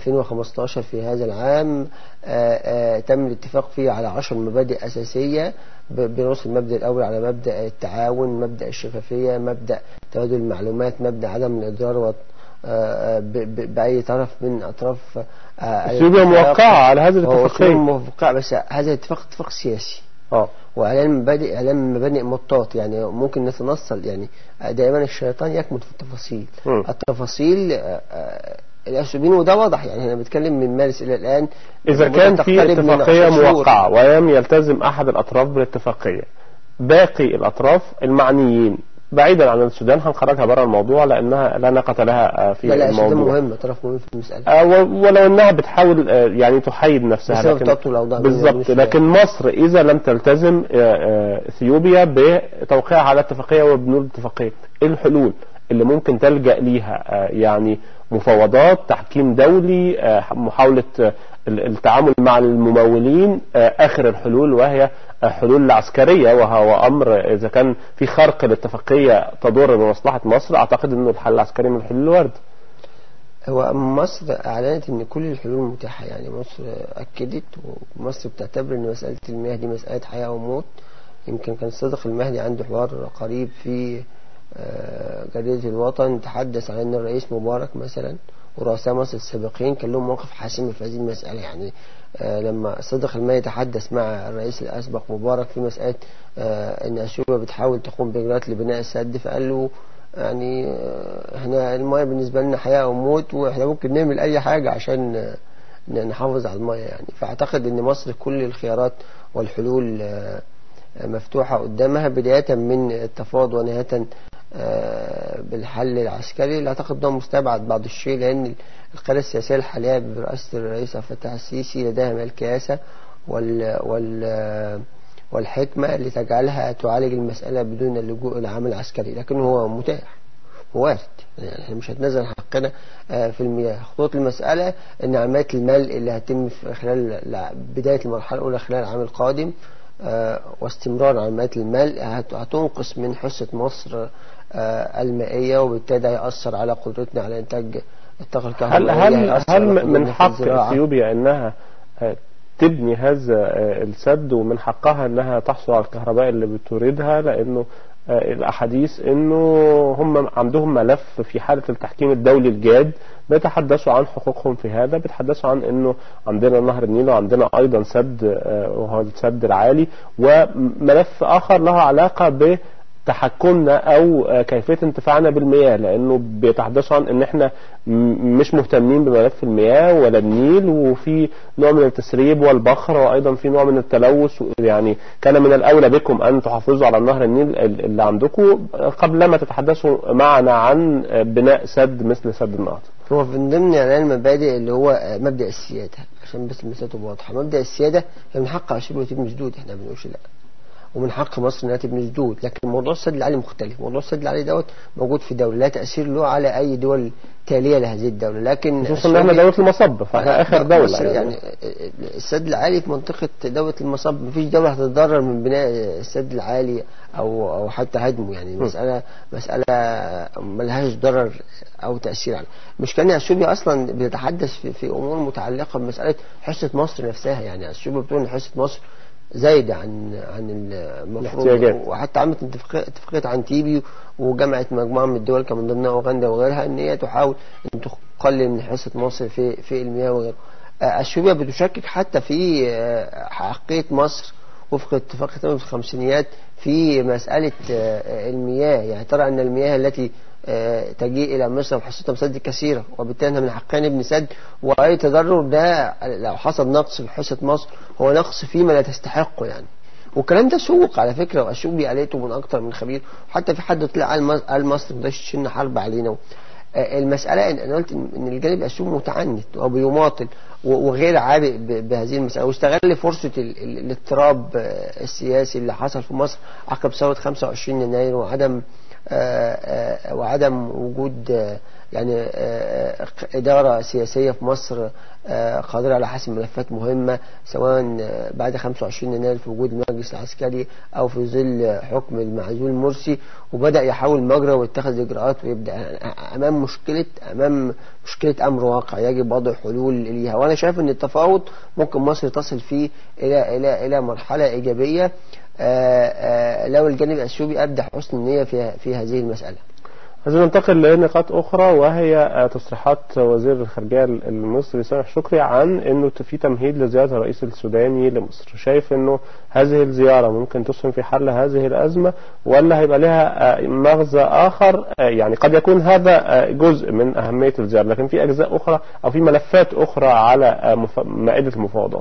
2015 في هذا العام آه، آه، تم الاتفاق فيه على 10 مبادئ أساسية ب- بنص المبدأ الأول على مبدأ التعاون مبدأ الشفافية مبدأ تبادل المعلومات مبدأ عدم الإضرار والت- آه، آه، ب- ب- بأي طرف من أطراف آه، إثيوبيا الاتفاق. موقعة على هذه هو الاتفاقية أثيوبيا موقعة بس هذا اتفاق اتفاق سياسي اه واعلان مبادئ اعلان مبادئ مطاط يعني ممكن نتنصل يعني دائما الشيطان يكمن في التفاصيل مم. التفاصيل آه، آه، الاسيوبيين وده واضح يعني احنا بنتكلم من مارس الى الان إذا كان في تقترب من اتفاقية عشر شهور. موقعة ولم يلتزم أحد الأطراف بالاتفاقية باقي الأطراف المعنيين بعيدا عن السودان هنخرجها بره الموضوع لأنها لا ناقة لها آه، في لا لا السودان الموضوع مهم طرف مهم في المساله آه، و- ولو انها بتحاول آه، يعني تحيد نفسها بسبب لكن تطول الأوضاع بالظبط بالنسبة- لكن مصر اذا لم تلتزم آه، آه، اثيوبيا بتوقيعها على اتفاقيه وبنود الاتفاقيه ايه الحلول اللي ممكن تلجا ليها آه، يعني مفاوضات تحكيم دولي آه، محاوله آه، ال- التعامل مع الممولين آه، اخر الحلول وهي آه، حلول عسكريه وهو امر اذا كان في خرق الاتفاقيه تضر بمصلحه مصر اعتقد انه الحل العسكري من الحلول الوارده هو مصر اعلنت ان كل الحلول متاحه يعني مصر اكدت ومصر بتعتبر ان مساله المياه دي مساله حياه وموت يمكن كان صدق المهدي عنده حوار قريب في آه، جريده الوطن تحدث عن ان الرئيس مبارك مثلا ورؤساء مصر السابقين كان لهم موقف حاسم في هذه المساله يعني آه، لما صدق المهدي تحدث مع الرئيس الاسبق مبارك في مساله آه، ان اثيوبيا بتحاول تقوم باجراءات لبناء السد فقال له يعني آه، احنا المايه بالنسبه لنا حياه او موت واحنا ممكن نعمل اي حاجه عشان آه، ن- نحافظ على المايه يعني فاعتقد ان مصر كل الخيارات والحلول آه، آه، مفتوحه قدامها بدايه من التفاوض ونهايه آه، بالحل العسكري اللي اعتقد ده مستبعد بعض الشيء لان القياده السياسيه الحاليه برئاسه الرئيس عبد الفتاح السيسي لديها من الكياسه وال وال والحكمه لتجعلها تعالج المساله بدون اللجوء الى عمل عسكري لكن هو متاح وارد يعني احنا مش هتنزل حقنا آه، في المياه خطوط المسألة ان عملية الملء اللي هتتم في خلال ال- بداية المرحلة الأولى خلال العام القادم آه، واستمرار عمليات الملء هت- هتنقص من حصة مصر آه، المائية وبالتالي ده هيأثر على قدرتنا على إنتاج الطاقه هل الكهربائيه هل هيأثر هل على من قدرتنا في حق الزراعة. اثيوبيا انها آه، تبني هذا آه، السد ومن حقها انها تحصل على الكهرباء اللي بتريدها لانه آه، الاحاديث انه هم عندهم ملف في حاله التحكيم الدولي الجاد بيتحدثوا عن حقوقهم في هذا بيتحدثوا عن انه عندنا نهر النيل وعندنا ايضا سد آه، وهو السد العالي وملف اخر له علاقه ب تحكمنا او آه، كيفيه انتفاعنا بالمياه لانه بيتحدثوا عن ان احنا م- مش مهتمين بملف المياه ولا النيل وفي نوع من التسريب والبخر وايضا في نوع من التلوث يعني كان من الاولى بكم ان تحافظوا على نهر النيل ال- اللي عندكم قبل ما تتحدثوا معنا عن آه، بناء سد مثل سد النهضه. هو من ضمن اعلان المبادئ اللي هو آه، مبدا السياده عشان بس المسألة تبقى واضحه مبدا السياده هي من حق اشبه تبني سدود احنا ما بنقولش لا ومن حق مصر انها تبني سدود لكن موضوع السد العالي مختلف موضوع السد العالي دوت موجود في دوله لا تاثير له على اي دول تاليه لهذه الدوله لكن خصوصا ان احنا دوله المصب فاحنا اخر دوله مصر يعني السد العالي في منطقة دولة المصب مفيش دولة هتتضرر من بناء السد العالي أو أو حتى هدمه يعني مسألة مسألة ملهاش ضرر أو تأثير عليه مش كان اثيوبيا أصلا بتتحدث في, في أمور متعلقة بمسألة حصة مصر نفسها يعني اثيوبيا بتقول إن حصة مصر زايدة عن عن المفروض الاحتياجات. وحتى عملت اتفاقية اتفاقية عن تيبي وجمعت مجموعة من الدول كمان ضمنها أوغندا وغيرها إن هي تحاول أن تقلل من حصة مصر في في المياه وغيرها. آه، اثيوبيا بتشكك حتى في آه، حقية مصر وفق اتفاق تمام الخمسينيات في مسألة آه، المياه يعني ترى أن المياه التي آه، تجيء إلى مصر وحصتها مسد كثيرة وبالتالي إنها من حقها نبني سد وأي تضرر ده لو حصل نقص في حصة مصر هو نقص فيما لا تستحقه يعني والكلام ده سوق على فكره واثيوبيا قالته من اكتر من خبير وحتى في حد طلع قال مصر- قال مصر ما تقدرش تشن حرب علينا آه، المساله ان انا قلت ان إن الجانب الاثيوبي متعنت وبيماطل و- وغير عابئ ب- بهذه المساله واستغل فرصه ال- ال- الاضطراب آه، السياسي اللي حصل في مصر عقب ثوره 25 يناير وعدم آه، آه، وعدم وجود آه، يعني آه، آه، إدارة سياسية في مصر آه، قادرة على حسم ملفات مهمة سواء آه، بعد 25 يناير في وجود المجلس العسكري أو في ظل حكم المعزول مرسي وبدأ يحاول مجرى ويتخذ إجراءات ويبدأ أمام مشكلة أمام مشكلة أمر واقع يجب وضع حلول ليها وأنا شايف أن التفاوض ممكن مصر تصل فيه إلى إلى إلى مرحلة إيجابية آه، آه، لو الجانب الأثيوبي أبدى حسن النية في في هذه المسألة عايزين ننتقل لنقاط أخرى وهي آه، تصريحات وزير الخارجية المصري سامح شكري عن إنه في تمهيد لزيارة الرئيس السوداني لمصر شايف إنه هذه الزيارة ممكن تسهم في حل هذه الأزمة ولا هيبقى لها آه، مغزى آخر آه، يعني قد يكون هذا آه، جزء من أهمية الزيارة لكن في أجزاء أخرى أو في ملفات أخرى على آه، مف- مائدة المفاوضات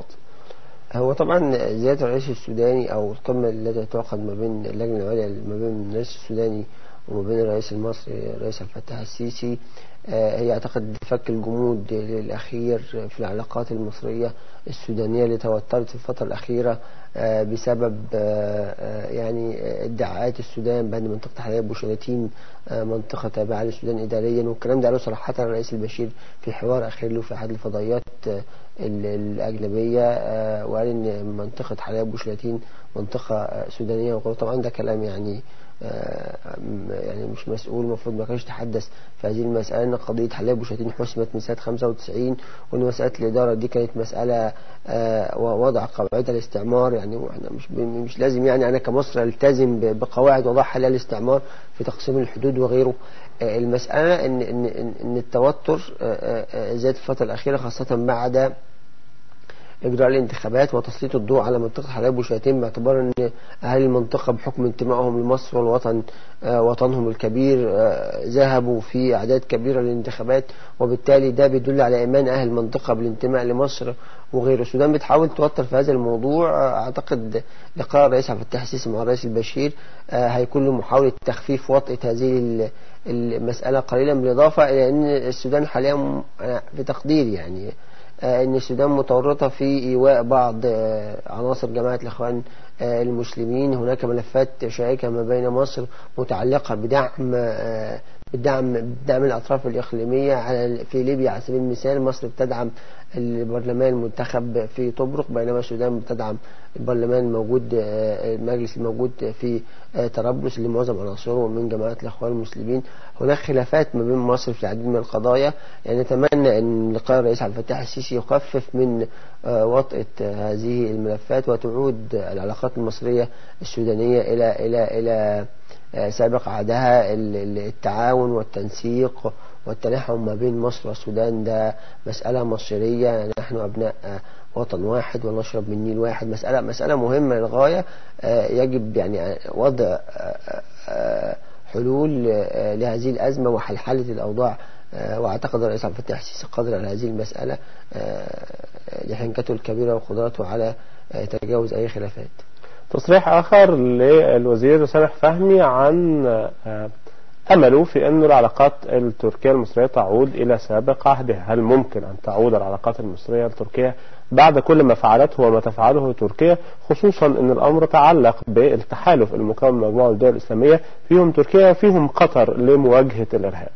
هو طبعا زيارة الرئيس السوداني أو القمة التي تعقد ما بين اللجنة العليا ما بين الرئيس السوداني وما بين الرئيس المصري الرئيس عبد الفتاح السيسي آه، هي أعتقد فك الجمود الأخير في العلاقات المصرية السودانية اللي توترت في الفترة الأخيرة آه، بسبب آه، آه، يعني ادعاءات السودان بأن منطقة حليب وشلاتين آه، منطقة تابعة للسودان إداريا والكلام ده قاله صراحة الرئيس البشير في حوار أخير له في أحد الفضائيات آه، ال- الأجنبية آه، وقال إن منطقة حليب وشلاتين منطقة آه، سودانية وغيره طبعا ده كلام يعني آه، م- يعني مش مسؤول المفروض ما كانش يتحدث في هذه المسألة إن قضية حليب وشلاتين حسمت من سنة 95 وإن مسألة الإدارة دي كانت مسألة آه، ووضع قواعد الاستعمار يعني واحنا مش ب- مش لازم يعني أنا كمصر ألتزم ب- بقواعد وضعها للاستعمار في تقسيم الحدود وغيره آه، المسألة إن إن إن إن التوتر آه، آه، آه، زاد في الفترة الأخيرة خاصة بعد إجراء الانتخابات وتسليط الضوء على منطقة حلب وشياتين باعتبار أن أهل المنطقة بحكم انتمائهم لمصر والوطن آه، وطنهم الكبير آه، ذهبوا في أعداد كبيرة للانتخابات وبالتالي ده بيدل على إيمان أهل المنطقة بالانتماء لمصر وغيره السودان بتحاول توتر في هذا الموضوع آه، أعتقد لقاء الرئيس عبد الفتاح السيسي مع الرئيس البشير آه، هيكون له محاولة تخفيف وطئة هذه ال- المسألة قليلا بالإضافة إلى أن السودان حاليا آه، في تقديري يعني آه، ان السودان متورطه في ايواء بعض آه، عناصر جماعه الاخوان آه، المسلمين هناك ملفات شائكه ما بين مصر متعلقه بدعم آه، بتدعم بتدعم الاطراف الاقليميه على في ليبيا على سبيل المثال مصر بتدعم البرلمان المنتخب في طبرق بينما السودان بتدعم البرلمان الموجود آه، المجلس الموجود في آه، طرابلس اللي معظم عناصره من جماعه الاخوان المسلمين هناك خلافات ما بين مصر في العديد من القضايا يعني نتمنى ان لقاء الرئيس عبد الفتاح السيسي يخفف من آه، وطأة آه، هذه الملفات وتعود العلاقات المصريه السودانيه الى الى الى آه، سابق عهدها ال- ال- التعاون والتنسيق والتلاحم ما بين مصر والسودان ده مسألة مصيرية نحن أبناء آه، وطن واحد ونشرب من نيل واحد مسألة مسألة مهمة للغاية آه، يجب يعني وضع آه، آه، حلول آه، لهذه الأزمة وحلحلة الأوضاع آه، واعتقد الرئيس عبد الفتاح السيسي قادر على هذه المسألة آه، لحنكته الكبيرة وقدرته على آه، تجاوز أي خلافات تصريح آخر للوزير سامح فهمي عن آه، أمله في أن العلاقات التركية المصرية تعود إلى سابق عهدها هل ممكن أن تعود العلاقات المصرية التركية بعد كل ما فعلته وما تفعله تركيا خصوصا أن الأمر تعلق بالتحالف المكون من مجموعة الدول الإسلامية فيهم تركيا وفيهم قطر لمواجهة الإرهاب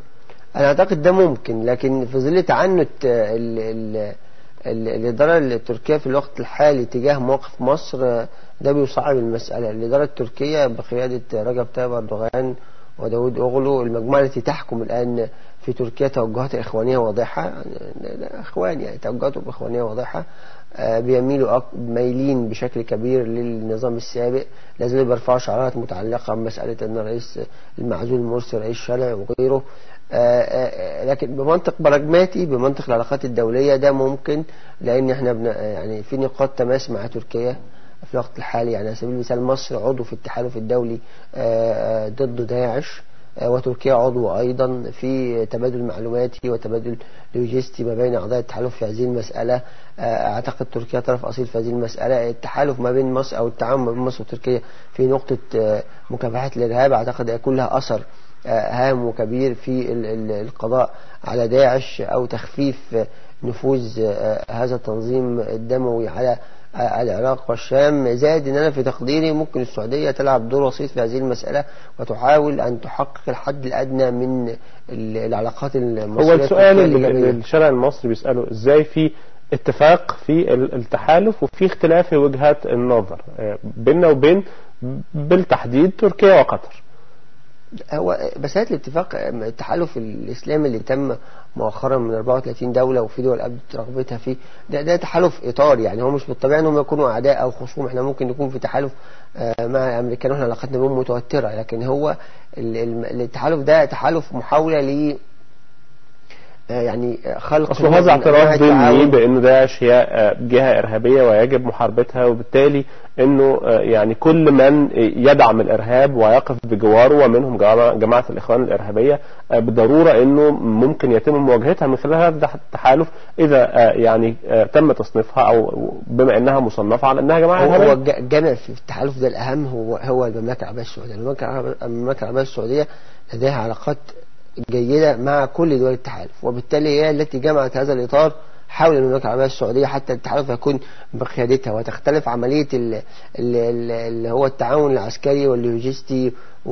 أنا أعتقد ده ممكن لكن في ظل تعنت آه، ال- ال- ال- الإدارة التركية في الوقت الحالي تجاه موقف مصر آه، ده بيصعب المسألة الإدارة التركية بقيادة رجب طيب أردوغان وداود أوغلو المجموعة التي تحكم الآن في تركيا توجهات إخوانية واضحة لا، إخوان يعني توجهاتهم إخوانية واضحة آه، بيميلوا أك- مايلين بشكل كبير للنظام السابق لازم بيرفعوا شعارات متعلقة بمسألة أن الرئيس المعزول المرسي رئيس شرعي وغيره آه، آه، لكن بمنطق براجماتي بمنطق العلاقات الدولية ده ممكن لأن احنا بن يعني في نقاط تماس مع تركيا في الوقت الحالي يعني على سبيل المثال مصر عضو في التحالف الدولي آه، آه، ضد داعش آه، وتركيا عضو أيضا في تبادل معلوماتي وتبادل لوجستي ما بين أعضاء التحالف في هذه المسألة آه، أعتقد تركيا طرف أصيل في هذه المسألة التحالف ما بين مصر أو التعاون ما بين مصر وتركيا في نقطة آه، مكافحة الإرهاب أعتقد هيكون لها أثر آه، هام وكبير في ال- ال- القضاء على داعش أو تخفيف آه، نفوذ آه، هذا التنظيم الدموي على آه، العراق والشام زائد ان انا في تقديري ممكن السعوديه تلعب دور وسيط في هذه المساله وتحاول ان تحقق الحد الادنى من ال- العلاقات المصريه هو السؤال اللي الإيجابية. اللي الشارع المصري بيسأله ازاي في اتفاق في ال- التحالف وفي اختلاف في وجهات النظر آه، بيننا وبين بالتحديد تركيا وقطر هو مسألة الاتفاق التحالف الإسلامي اللي تم مؤخرا من 34 دولة وفي دول أبدت رغبتها فيه ده, ده تحالف إطار يعني هو مش بالطبيعي إنهم يكونوا أعداء أو خصوم إحنا ممكن نكون في تحالف آه، مع الأمريكان وإحنا علاقتنا بهم متوترة لكن هو ال- ال- التحالف ده تحالف محاولة ل آه، يعني خلق اصل نوع هذا من أنواع اعتراف ضمني التعاون. بان داعش هي آه، جهه ارهابيه ويجب محاربتها وبالتالي انه آه، يعني كل من يدعم الارهاب ويقف بجواره ومنهم جماعه جماعة الاخوان الارهابيه آه، بالضروره انه ممكن يتم مواجهتها من خلال هذا التحالف اذا آه، يعني آه، تم تصنيفها او بما انها مصنفه على انها جماعه هو هو ارهابيه الج- الجامع في التحالف ده الأهم هو هو المملكة العربية السعودية المملكة العربية- المملكة العربية السعودية لديها علاقات جيدة مع كل دول التحالف وبالتالي هي التي جمعت هذا الإطار حول المملكة العربية السعودية حتى التحالف يكون بقيادتها وتختلف عملية ال- ال- ال- اللي هو التعاون العسكري واللوجستي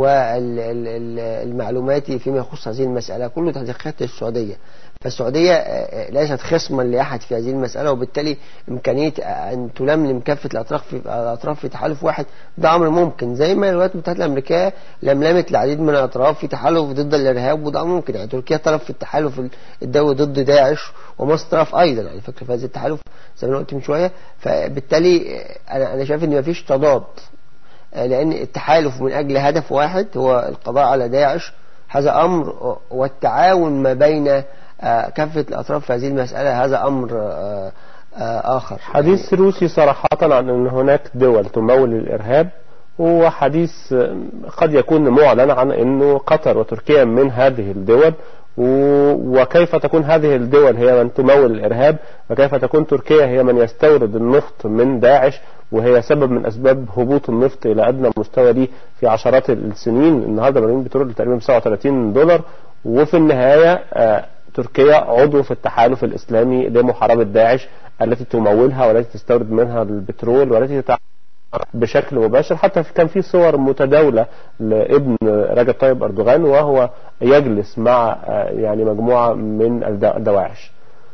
والمعلوماتي فيما يخص هذه المسألة كله تحت قيادة السعودية فالسعودية آه، ليست خصما لأحد في هذه المسألة وبالتالي إمكانية أن تلملم كافة الأطراف في الأطراف في تحالف واحد ده أمر ممكن زي ما الولايات المتحدة الأمريكية لملمت العديد من الأطراف في تحالف ضد الإرهاب وده أمر ممكن يعني تركيا طرف في التحالف الدولي ضد داعش ومصر طرف أيضا على فكرة في هذا التحالف زي ما أنا قلت من شوية فبالتالي آه، أنا أنا شايف إن مفيش تضاد آه، لأن التحالف من أجل هدف واحد هو القضاء على داعش هذا أمر والتعاون ما بين آه، كافة الأطراف في هذه المسألة هذا أمر آه، آه، آخر حديث روسي صراحة عن أن هناك دول تمول الإرهاب هو حديث آه، قد يكون معلن عن أنه قطر وتركيا من هذه الدول و- وكيف تكون هذه الدول هي من تمول الإرهاب وكيف تكون تركيا هي من يستورد النفط من داعش وهي سبب من أسباب هبوط النفط إلى أدنى مستوى ليه في عشرات السنين النهاردة برميل بترول تقريبا ب 37 دولار وفي النهاية آه، تركيا عضو في التحالف الإسلامي لمحاربة داعش التي تمولها والتي تستورد منها البترول والتي تتع... بشكل مباشر حتى في- كان في صور متداولة لابن رجب طيب أردوغان وهو يجلس مع آه، يعني مجموعة من الد- الدواعش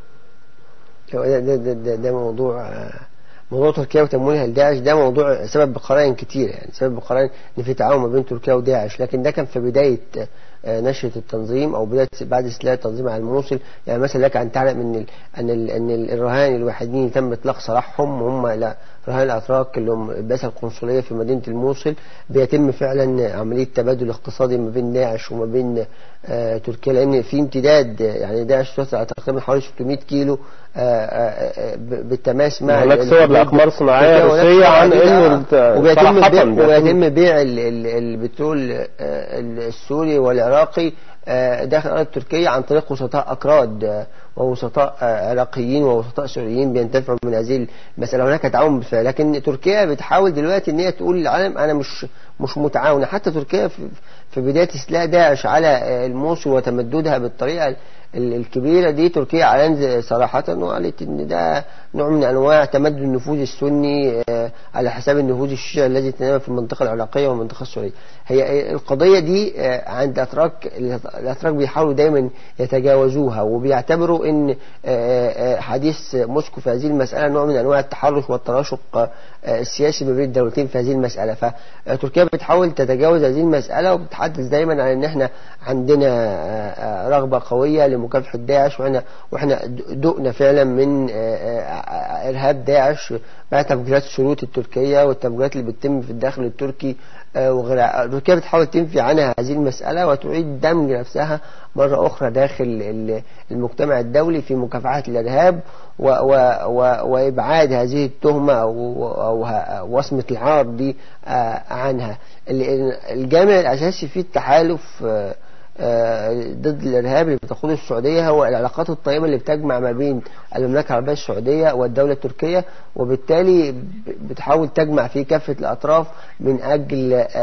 هو ده, ده, ده, ده, ده موضوع آه، موضوع تركيا وتمويلها لداعش ده موضوع سبب بقرائن كتير يعني سبب بقرائن ان في تعاون ما بين تركيا وداعش لكن ده كان في بدايه آه، نشأة التنظيم او بدايه بعد استيلاء التنظيم على الموصل يعني مثلا لك ان تعلم ان ال ان ال ان ال- الرهان الوحيدين اللي تم اطلاق سراحهم هم لا رهان الاتراك اللي هم البعثه القنصليه في مدينه الموصل بيتم فعلا عمليه تبادل اقتصادي ما بين داعش وما بين آه، تركيا لان في امتداد آه، يعني داعش توسع تقريبا حوالي 600 كيلو آه، آه، آه، ب- بالتماس مع هناك ال- صور الحدود لأقمار صناعية تركيا وهناك روسية صور عن عديدة، إنه آه. الت- وبيتم صراحة بيع بيتم- وبيتم بيع ال- ال- البترول آه، السوري والعراقي آه، داخل الأرض التركية عن طريق وسطاء أكراد آه، ووسطاء آه، عراقيين ووسطاء سوريين بينتفعوا من هذه المسألة هناك تعاون بالفعل لكن تركيا بتحاول دلوقتي إن هي تقول للعالم أنا مش مش متعاونة حتى تركيا في في بداية استيلاء داعش على آه، الموصل وتمددها بالطريقة ال- الكبيرة دي تركيا أعلنت صراحة وقالت إن ده نوع من أنواع تمدد النفوذ السني آه، على حساب النفوذ الشيعي الذي تنام في المنطقة العراقية والمنطقة السورية هي القضية دي آه، عند أتراك الأتراك بيحاولوا دايما يتجاوزوها وبيعتبروا إن آه، آه، حديث موسكو في هذه المسألة نوع من أنواع التحرش والتراشق آه، السياسي ما بين الدولتين في هذه المسألة فتركيا بتحاول تتجاوز هذه المسألة وبتتحدث دايما عن إن إحنا عندنا آه، آه، رغبة قوية لمكافحة داعش وإحنا وإحنا دقنا فعلا من آه، آه، إرهاب داعش مع تفجيرات الشروط التركية والتفجيرات اللي بتتم في الداخل التركي آه، وغيرها تركيا بتحاول تنفي عنها هذه المسألة وتعيد دمج نفسها مرة أخرى داخل ال- المجتمع الدولي في مكافحة الإرهاب و و و وإبعاد هذه التهمة أو, أو ه- وصمة العار دي آه، عنها ال- الجامع الأساسي في التحالف آه، آه، ضد الإرهاب اللي بتقوده السعودية هو العلاقات الطيبة اللي بتجمع ما بين المملكة العربية السعودية والدولة التركية وبالتالي ب- بتحاول تجمع في كافة الأطراف من أجل آه،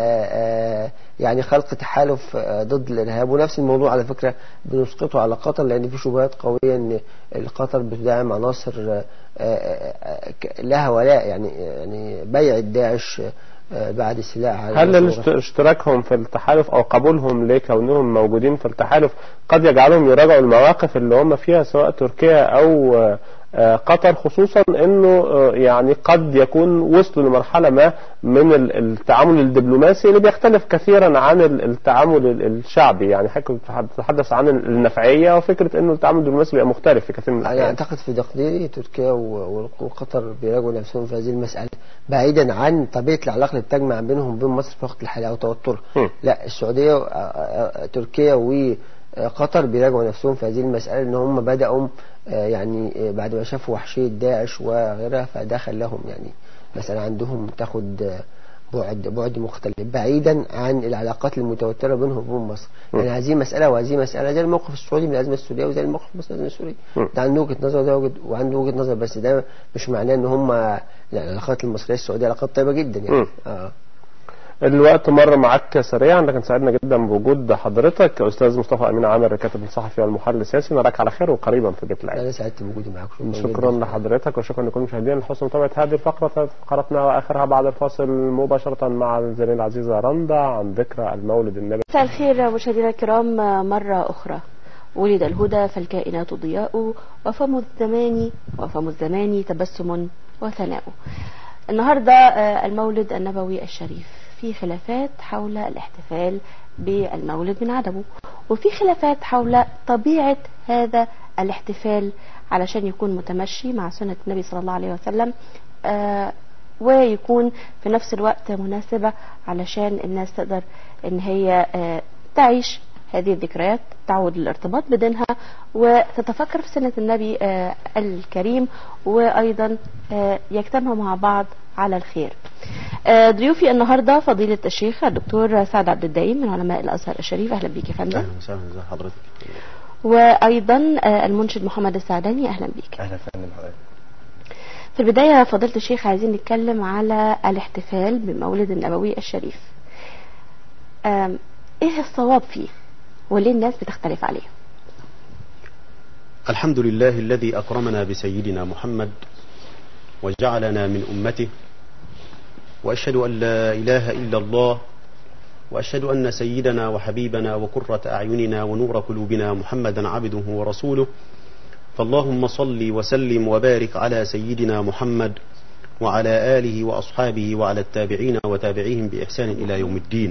آه، آه، يعني خلق تحالف آه، ضد الإرهاب ونفس الموضوع على فكرة بنسقطه على قطر لأن في شبهات قوية أن قطر بتدعم عناصر آه، آه، آه، ك- لها ولاء يعني يعني بيع داعش آه، بعد السلاح على هل مصر. الاشت- اشتراكهم في التحالف او قبولهم لكونهم موجودين في التحالف قد يجعلهم يراجعوا المواقف اللي هم فيها سواء تركيا او آه، آه، قطر خصوصا انه آه، يعني قد يكون وصلوا لمرحله ما من ال- التعامل الدبلوماسي اللي بيختلف كثيرا عن ال- التعامل ال- الشعبي يعني حضرتك بتتحدث عن النفعيه وفكره انه التعامل الدبلوماسي بيبقى مختلف في كثير من أنا الاحيان أعتقد في تقديري تركيا و- وقطر بيراجعوا نفسهم في هذه المسألة بعيدا عن طبيعة العلاقة اللي بتجمع بينهم وبين مصر في وقت الحالي أو توترها م. لا السعودية و- آه، آه، تركيا وقطر بيراجعوا نفسهم في هذه المسألة إن هم بدأوا آه، يعني آه، بعد ما شافوا وحشية داعش وغيرها فده خلاهم يعني مثلا عندهم تاخد آه، بعد بعد مختلف بعيدا عن العلاقات المتوتره بينهم وبين مصر يعني هذه مساله وهذه مساله زي الموقف السعودي من الازمه السوريه وزي الموقف من الازمه السوريه م. ده عنده وجهه نظر وده وجهه وعنده وجهه نظر بس ده مش معناه ان هم يعني العلاقات المصريه السعوديه علاقات طيبه جدا يعني م. اه الوقت مر معاك سريعا لكن سعدنا جدا بوجود حضرتك استاذ مصطفى امين عامر الكاتب الصحفي والمحلل السياسي نراك على خير وقريبا في بيت العيله انا سعدت بوجودي معاكم شكرا جداً. لحضرتك وشكرا لكل المشاهدين لحسن متابعه هذه الفقره فقرتنا واخرها بعد الفاصل مباشره مع الزميله العزيزه رندا عن ذكرى المولد النبوي مساء الخير مشاهدينا الكرام مرة أخرى ولد الهدى فالكائنات ضياء وفم الزمان وفم الزمان تبسم وثناء النهاردة آه، المولد النبوي الشريف في خلافات حول الاحتفال بالمولد من عدمه وفي خلافات حول طبيعة هذا الاحتفال علشان يكون متمشي مع سنة النبي صلى الله عليه وسلم آه، ويكون في نفس الوقت مناسبة علشان الناس تقدر ان هي آه، تعيش هذه الذكريات تعود للارتباط بدينها وتتفكر في سنة النبي آه، الكريم وأيضا آه، يجتمعوا مع بعض على الخير آه، ضيوفي النهاردة فضيلة الشيخ الدكتور سعد عبد الدايم من علماء الأزهر الشريف أهلا بك يا فندم اهلا وسهلا ازي حضرتك وأيضا آه، المنشد محمد السعداني أهلا بك اهلا فندم حضرتك في البداية فضيلة الشيخ عايزين نتكلم على الاحتفال بمولد النبوي الشريف آم، ايه الصواب فيه وليه الناس بتختلف عليه الحمد لله الذي اكرمنا بسيدنا محمد وجعلنا من امته وأشهد أن لا إله إلا الله وأشهد أن سيدنا وحبيبنا وقرة أعيننا ونور قلوبنا محمدا عبده ورسوله فاللهم صل وسلم وبارك على سيدنا محمد وعلى آله وأصحابه وعلى التابعين وتابعيهم بإحسان إلى يوم الدين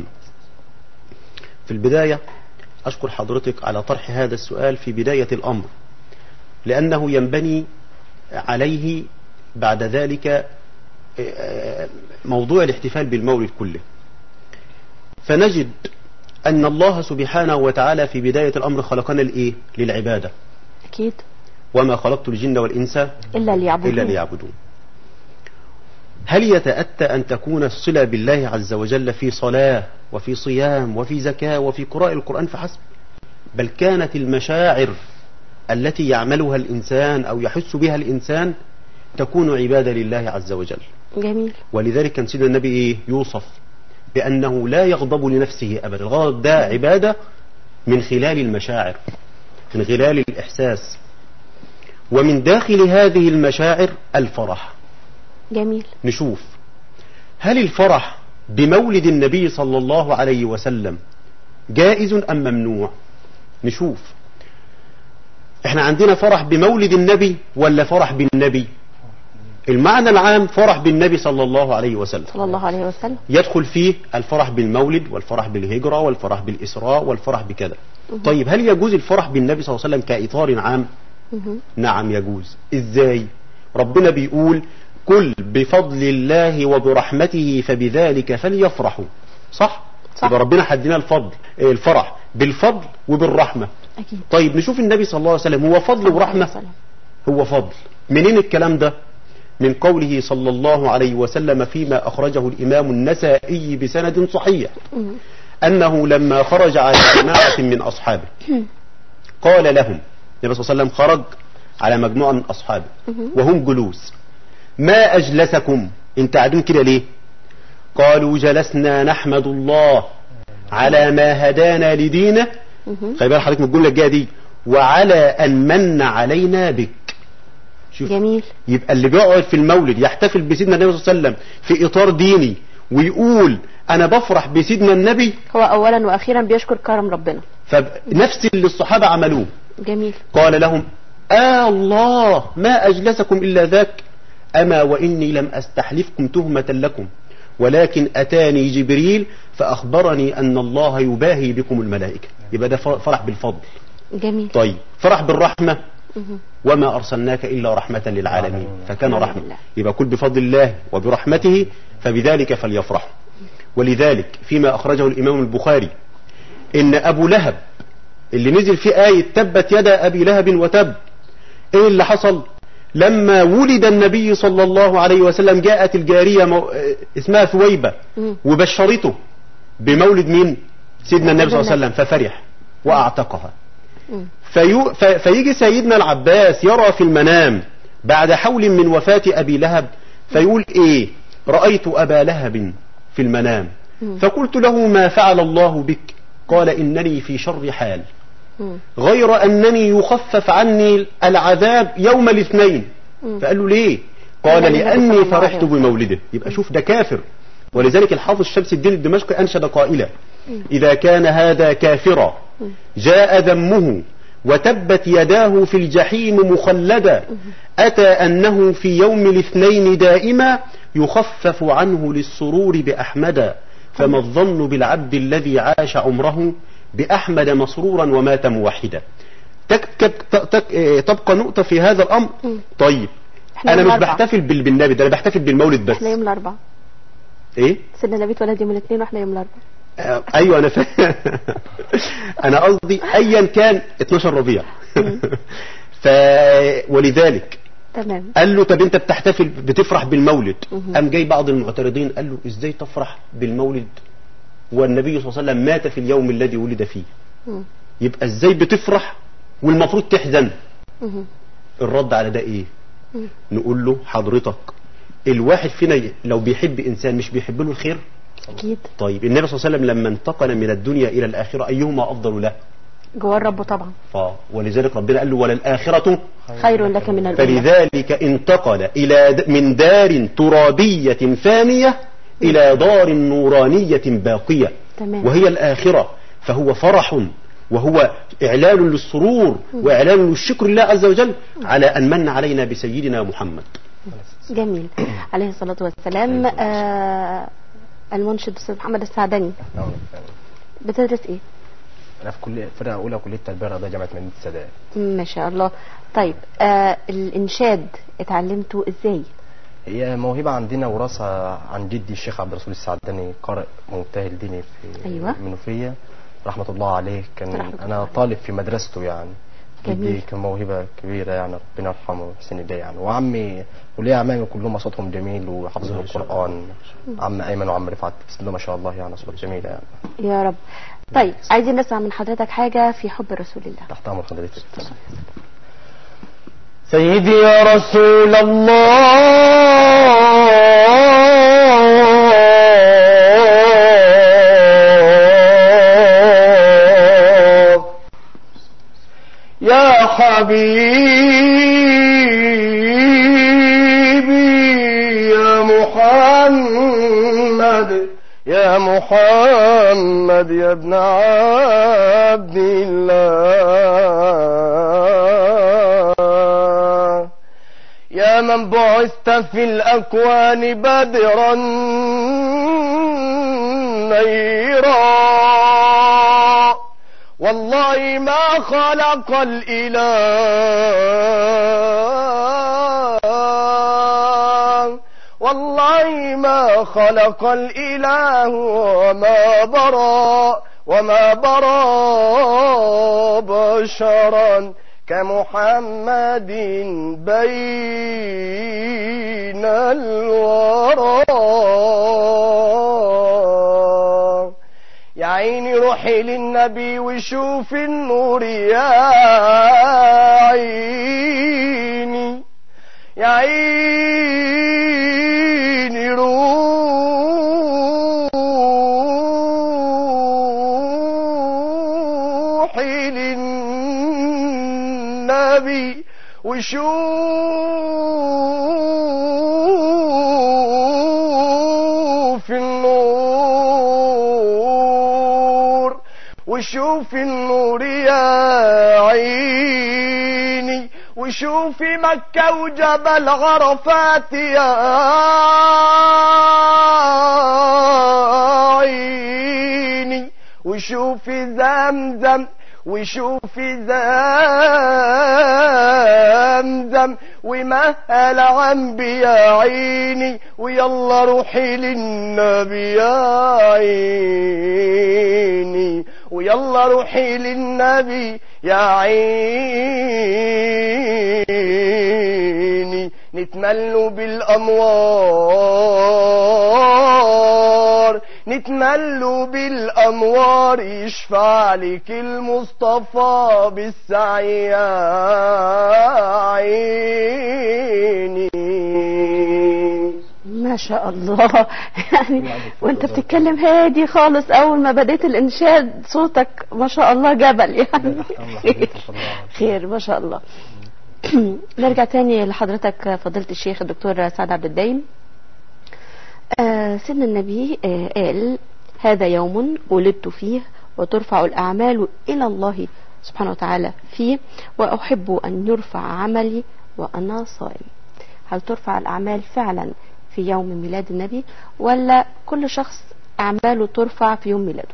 في البداية أشكر حضرتك على طرح هذا السؤال في بداية الأمر لأنه ينبني عليه بعد ذلك موضوع الاحتفال بالمولد كله فنجد أن الله سبحانه وتعالى في بداية الأمر خلقنا الإيه؟ للعبادة أكيد وما خلقت الجن والإنس إلا ليعبدون إلا ليعبدون هل يتأتى أن تكون الصلة بالله عز وجل في صلاة وفي صيام وفي زكاة وفي قراءة القرآن فحسب بل كانت المشاعر التي يعملها الإنسان أو يحس بها الإنسان تكون عبادة لله عز وجل جميل ولذلك كان سيدنا النبي إيه يوصف بأنه لا يغضب لنفسه أبدا الغضب ده عبادة من خلال المشاعر من خلال الإحساس ومن داخل هذه المشاعر الفرح جميل نشوف هل الفرح بمولد النبي صلى الله عليه وسلم جائز أم ممنوع نشوف احنا عندنا فرح بمولد النبي ولا فرح بالنبي المعنى العام فرح بالنبي صلى الله عليه وسلم صلى الله عليه وسلم يدخل فيه الفرح بالمولد والفرح بالهجرة والفرح بالإسراء والفرح بكذا طيب هل يجوز الفرح بالنبي صلى الله عليه وسلم كإطار عام مهم. نعم يجوز ازاي ربنا بيقول كل بفضل الله وبرحمته فبذلك فليفرحوا صح صح. يبقى ربنا حدنا الفضل إيه الفرح بالفضل وبالرحمة أكيد طيب نشوف النبي صلى الله عليه وسلم هو فضل ورحمة صلى الله هو فضل منين الكلام ده من قوله صلى الله عليه وسلم فيما أخرجه الإمام النسائي بسند صحيح مم. أنه لما خرج على جماعة من أصحابه قال لهم النبي صلى الله عليه وسلم خرج على مجموعة من أصحابه وهم جلوس ما أجلسكم انت قاعدين كده ليه قالوا جلسنا نحمد الله على ما هدانا لدينه مهم. خلي بالك حضرتك من الجملة الجاية دي وعلى أن من علينا بك شوف جميل يبقى اللي بيقعد في المولد يحتفل بسيدنا النبي صلى الله عليه وسلم في إطار ديني ويقول أنا بفرح بسيدنا النبي هو أولا وأخيرا بيشكر كرم ربنا فنفس اللي الصحابة عملوه جميل قال لهم آه الله ما أجلسكم إلا ذاك أما وإني لم أستحلفكم تهمة لكم ولكن أتاني جبريل فأخبرني أن الله يباهي بكم الملائكة يبقى ده فرح بالفضل جميل طيب فرح بالرحمة مهم. وما أرسلناك إلا رحمة للعالمين فكان الحمد رحمة لله. يبقى كل بفضل الله وبرحمته فبذلك فليفرحوا ولذلك فيما أخرجه الإمام البخاري إن أبو لهب اللي نزل في آية تبت يدا أبي لهب وتب إيه اللي حصل لما ولد النبي صلى الله عليه وسلم جاءت الجارية مو... آه، اسمها ثويبة مم. وبشرته بمولد مين سيدنا النبي صلى الله عليه وسلم ففرح وأعتقها مم. في... ف... فيجي سيدنا العباس يرى في المنام بعد حول من وفاة أبي لهب فيقول إيه رأيت أبا لهب في المنام مم. فقلت له ما فعل الله بك قال إنني في شر حال مم. غير أنني يخفف عني العذاب يوم الاثنين مم. فقال له ليه قال لأن النبي صلى لأني الله فرحت عليه وسلم. بمولده يبقى شوف ده كافر ولذلك الحافظ شمس الدين الدمشقي أنشد قائلا إذا كان هذا كافرا جاء ذمه وتبت يداه في الجحيم مخلدا أتى أنه في يوم الاثنين دائما يخفف عنه للسرور بأحمدا فما الظن بالعبد الذي عاش عمره بأحمد مسرورا ومات موحدا تك تك تك إيه، تبقى نقطة في هذا الأمر مم. طيب إحنا أنا يوم مش الأربعاء. بحتفل بال- بالنبي ده أنا بحتفل بالمولد بس احنا يوم الأربعاء إيه سيدنا النبي اتولد يوم الاثنين واحنا يوم الأربعاء آه، ايوه انا فاهم انا قصدي ايا كان 12 ربيع ف ولذلك تمام قال له طب انت بتحتفل بتفرح بالمولد مهم. قام جاي بعض المعترضين قال له ازاي تفرح بالمولد والنبي صلى الله عليه وسلم مات في اليوم الذي ولد فيه مم. يبقى ازاي بتفرح والمفروض تحزن مهم. الرد على ده ايه مم. نقول له حضرتك الواحد فينا لو بيحب انسان مش بيحب له الخير أكيد طيب النبي صلى الله عليه وسلم لما انتقل من الدنيا الى الاخره ايهما افضل له جوار ربه طبعا ف ولذلك ربنا قال له وللآخرة خير لك من الأولى فلذلك انتقل إلى د- من دار ترابية فانية إلى دار نورانية باقية تمام. وهي الآخرة فهو فرح وهو إعلان للسرور وإعلان للشكر لله عز وجل على أن من علينا بسيدنا محمد جميل عليه الصلاة والسلام آه المنشد أستاذ محمد السعدني نعم. بتدرس إيه؟ انا في كليه فرقه اولى كليه التربيه الرياضيه جامعه مدينه السادات ما شاء الله طيب آه الإنشاد اتعلمته إزاي؟ هي موهبه عندنا وراثه عن جدي الشيخ عبد الرسول السعداني قارئ مبتهل ديني في أيوة. المنوفيه رحمه الله عليه كان رحمة الله انا عليه. طالب في مدرسته يعني جميل. جدي كان موهبه كبيره يعني ربنا يرحمه السن ده يعني وعمي وليا عمامي كلهم صوتهم جميل وحافظين ما شاء الله. القران عم ايمن وعم رفعت بسم الله ما شاء الله يعني اصوات جميله يعني يا رب طيب عايزين نسمع من حضرتك حاجة في حب رسول الله تحت امر حضرتك سيدي يا رسول الله يا حبيبي يا محمد يا محمد يا ابن عبد الله يا من بعثت في الأكوان بدرا نيرا والله ما خلق الإله والله ما خلق الإله وما برى وما برى بشرا كمحمد بين الورى يا عيني روحي للنبي وشوف النور يا عيني يا عيني روحي للنبي وشوف النور وشوف النور يا عيني وشوف مكة وجبل عرفات يا عيني وشوف زمزم وشوف زمزم ومهل عمبي يا عيني ويلا روحي للنبي يا عيني ويلا روحي للنبي يا عيني نتملوا بالأنوار نتملوا بالأنوار يشفع لك المصطفى بالسعي يا عيني ما شاء الله يعني وانت بتتكلم هادي خالص اول ما بديت الانشاد صوتك ما شاء الله جبل يعني خير, خير ما شاء الله نرجع تاني لحضرتك فضيلة الشيخ الدكتور سعد عبد الدايم آه سيدنا النبي آه قال هذا يوم ولدت فيه وترفع الأعمال إلى الله سبحانه وتعالى فيه وأحب أن يرفع عملي وأنا صائم هل ترفع الأعمال فعلا في يوم ميلاد النبي ولا كل شخص أعماله ترفع في يوم ميلاده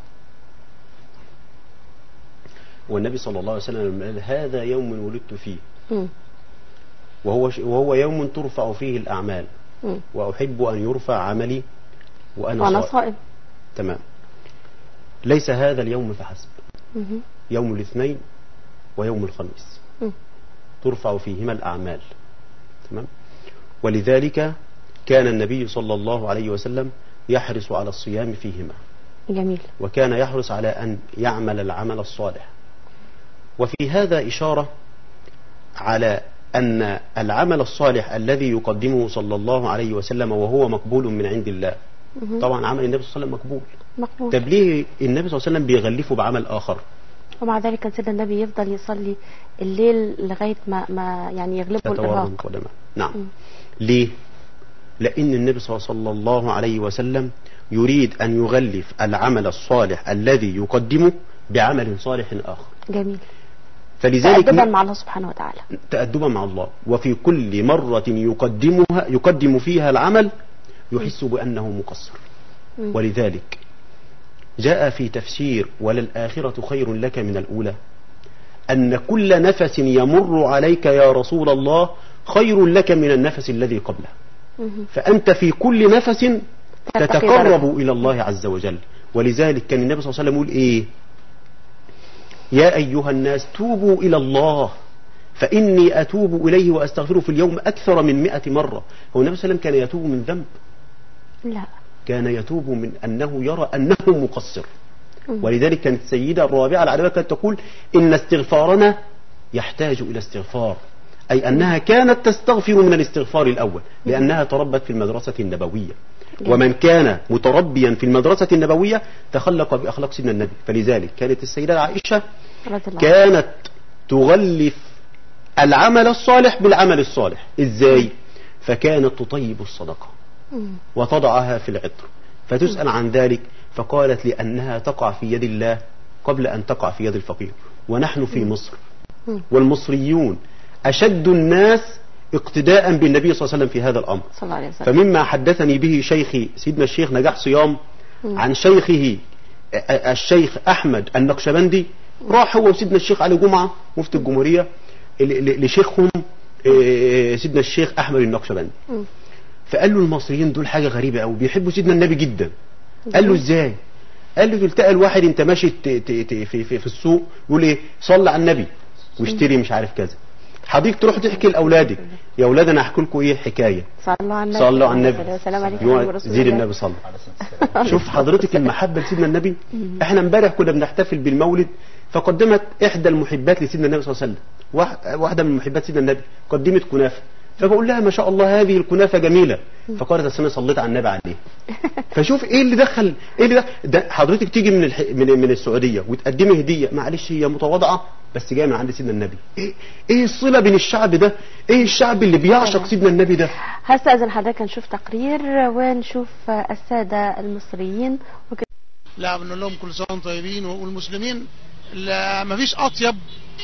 والنبي صلى الله عليه وسلم قال هذا يوم ولدت فيه مم. وهو وهو يوم ترفع فيه الأعمال مم. وأحب أن يرفع عملي وأنا, وأنا صائم صائم تمام ليس هذا اليوم فحسب مهم. يوم الاثنين ويوم الخميس مم. ترفع فيهما الأعمال تمام ولذلك كان النبي صلى الله عليه وسلم يحرص على الصيام فيهما جميل وكان يحرص على أن يعمل العمل الصالح وفي هذا إشارة على أن العمل الصالح الذي يقدمه صلى الله عليه وسلم وهو مقبول من عند الله مهم. طبعا عمل النبي صلى الله عليه وسلم مقبول مقبول طب ليه النبي صلى الله عليه وسلم بيغلفه بعمل آخر ومع ذلك كان سيدنا النبي يفضل يصلي الليل لغاية ما, ما يعني يغلبه تتورم الإرهاق قدمه نعم مم. ليه لأن النبي صلى الله عليه وسلم يريد أن يغلف العمل الصالح الذي يقدمه بعمل صالح آخر جميل فلذلك تأدبا مع الله سبحانه وتعالى تأدبا مع الله وفي كل مرة يقدمها يقدم فيها العمل يحس بأنه مقصر مم. ولذلك جاء في تفسير وللآخرة خير لك من الأولى أن كل نفس يمر عليك يا رسول الله خير لك من النفس الذي قبله مهم. فأنت في كل نفس ترتقي تتقرب إلى الله عز وجل ولذلك كان النبي صلى الله عليه وسلم يقول إيه يا أيها الناس توبوا إلى الله فإني أتوب إليه وأستغفره في اليوم أكثر من مئة مرة هو النبي صلى الله عليه وسلم كان يتوب من ذنب لا كان يتوب من أنه يرى أنه مقصر مم. ولذلك كانت السيدة الرابعة العلوية كانت تقول إن استغفارنا يحتاج إلى استغفار أي أنها كانت تستغفر من الاستغفار الأول لأنها تربت في المدرسة النبوية جميل. ومن كان متربيا في المدرسة النبوية تخلق بأخلاق سيدنا النبي فلذلك كانت السيدة عائشة رضي الله عنه. كانت تغلف العمل الصالح بالعمل الصالح ازاي فكانت تطيب الصدقة مم. وتضعها في العطر فتسأل عن ذلك فقالت لأنها تقع في يد الله قبل أن تقع في يد الفقير ونحن في مصر مم. والمصريون أشد الناس اقتداء بالنبي صلى الله عليه وسلم في هذا الأمر صلى الله عليه وسلم فمما حدثني به شيخي سيدنا الشيخ نجاح صيام مم. عن شيخه ا- ا- الشيخ أحمد النقشبندي راح هو وسيدنا الشيخ علي جمعة مفتي الجمهورية ل- ل- لشيخهم اه، سيدنا الشيخ أحمد النقشبندي مم. فقال له المصريين دول حاجة غريبة قوي بيحبوا سيدنا النبي جدا قال له ازاي قال له تلتقى الواحد انت ماشي ت- ت- ت- في, في, في السوق يقول ايه صلى على النبي واشتري مش عارف كذا حضرتك تروح تحكي لاولادك يا اولاد انا هحكي لكم ايه حكايه صلوا على النبي صلوا على النبي السلام عليكم يقعد يا رسول زير الله. النبي صلى شوف حضرتك المحبة لسيدنا النبي احنا امبارح كنا بنحتفل بالمولد فقدمت احدى المحبات لسيدنا النبي صلى الله عليه وسلم واحد- واحدة من محبات سيدنا النبي قدمت كنافة فبقول لها ما شاء الله هذه الكنافة جميلة فقالت أصل انا صليت على النبي عليه فشوف ايه اللي دخل ايه اللي دخل ده حضرتك تيجي من الح... من من السعودية وتقدمي هدية معلش هي متواضعة بس جايه من عند سيدنا النبي ايه ايه الصلة بين الشعب ده ايه الشعب اللي بيعشق سيدنا النبي ده هستأذن حضرتك نشوف تقرير ونشوف السادة المصريين وكده لا بنقول لهم كل سنه وانتم طيبين والمسلمين لا مفيش اطيب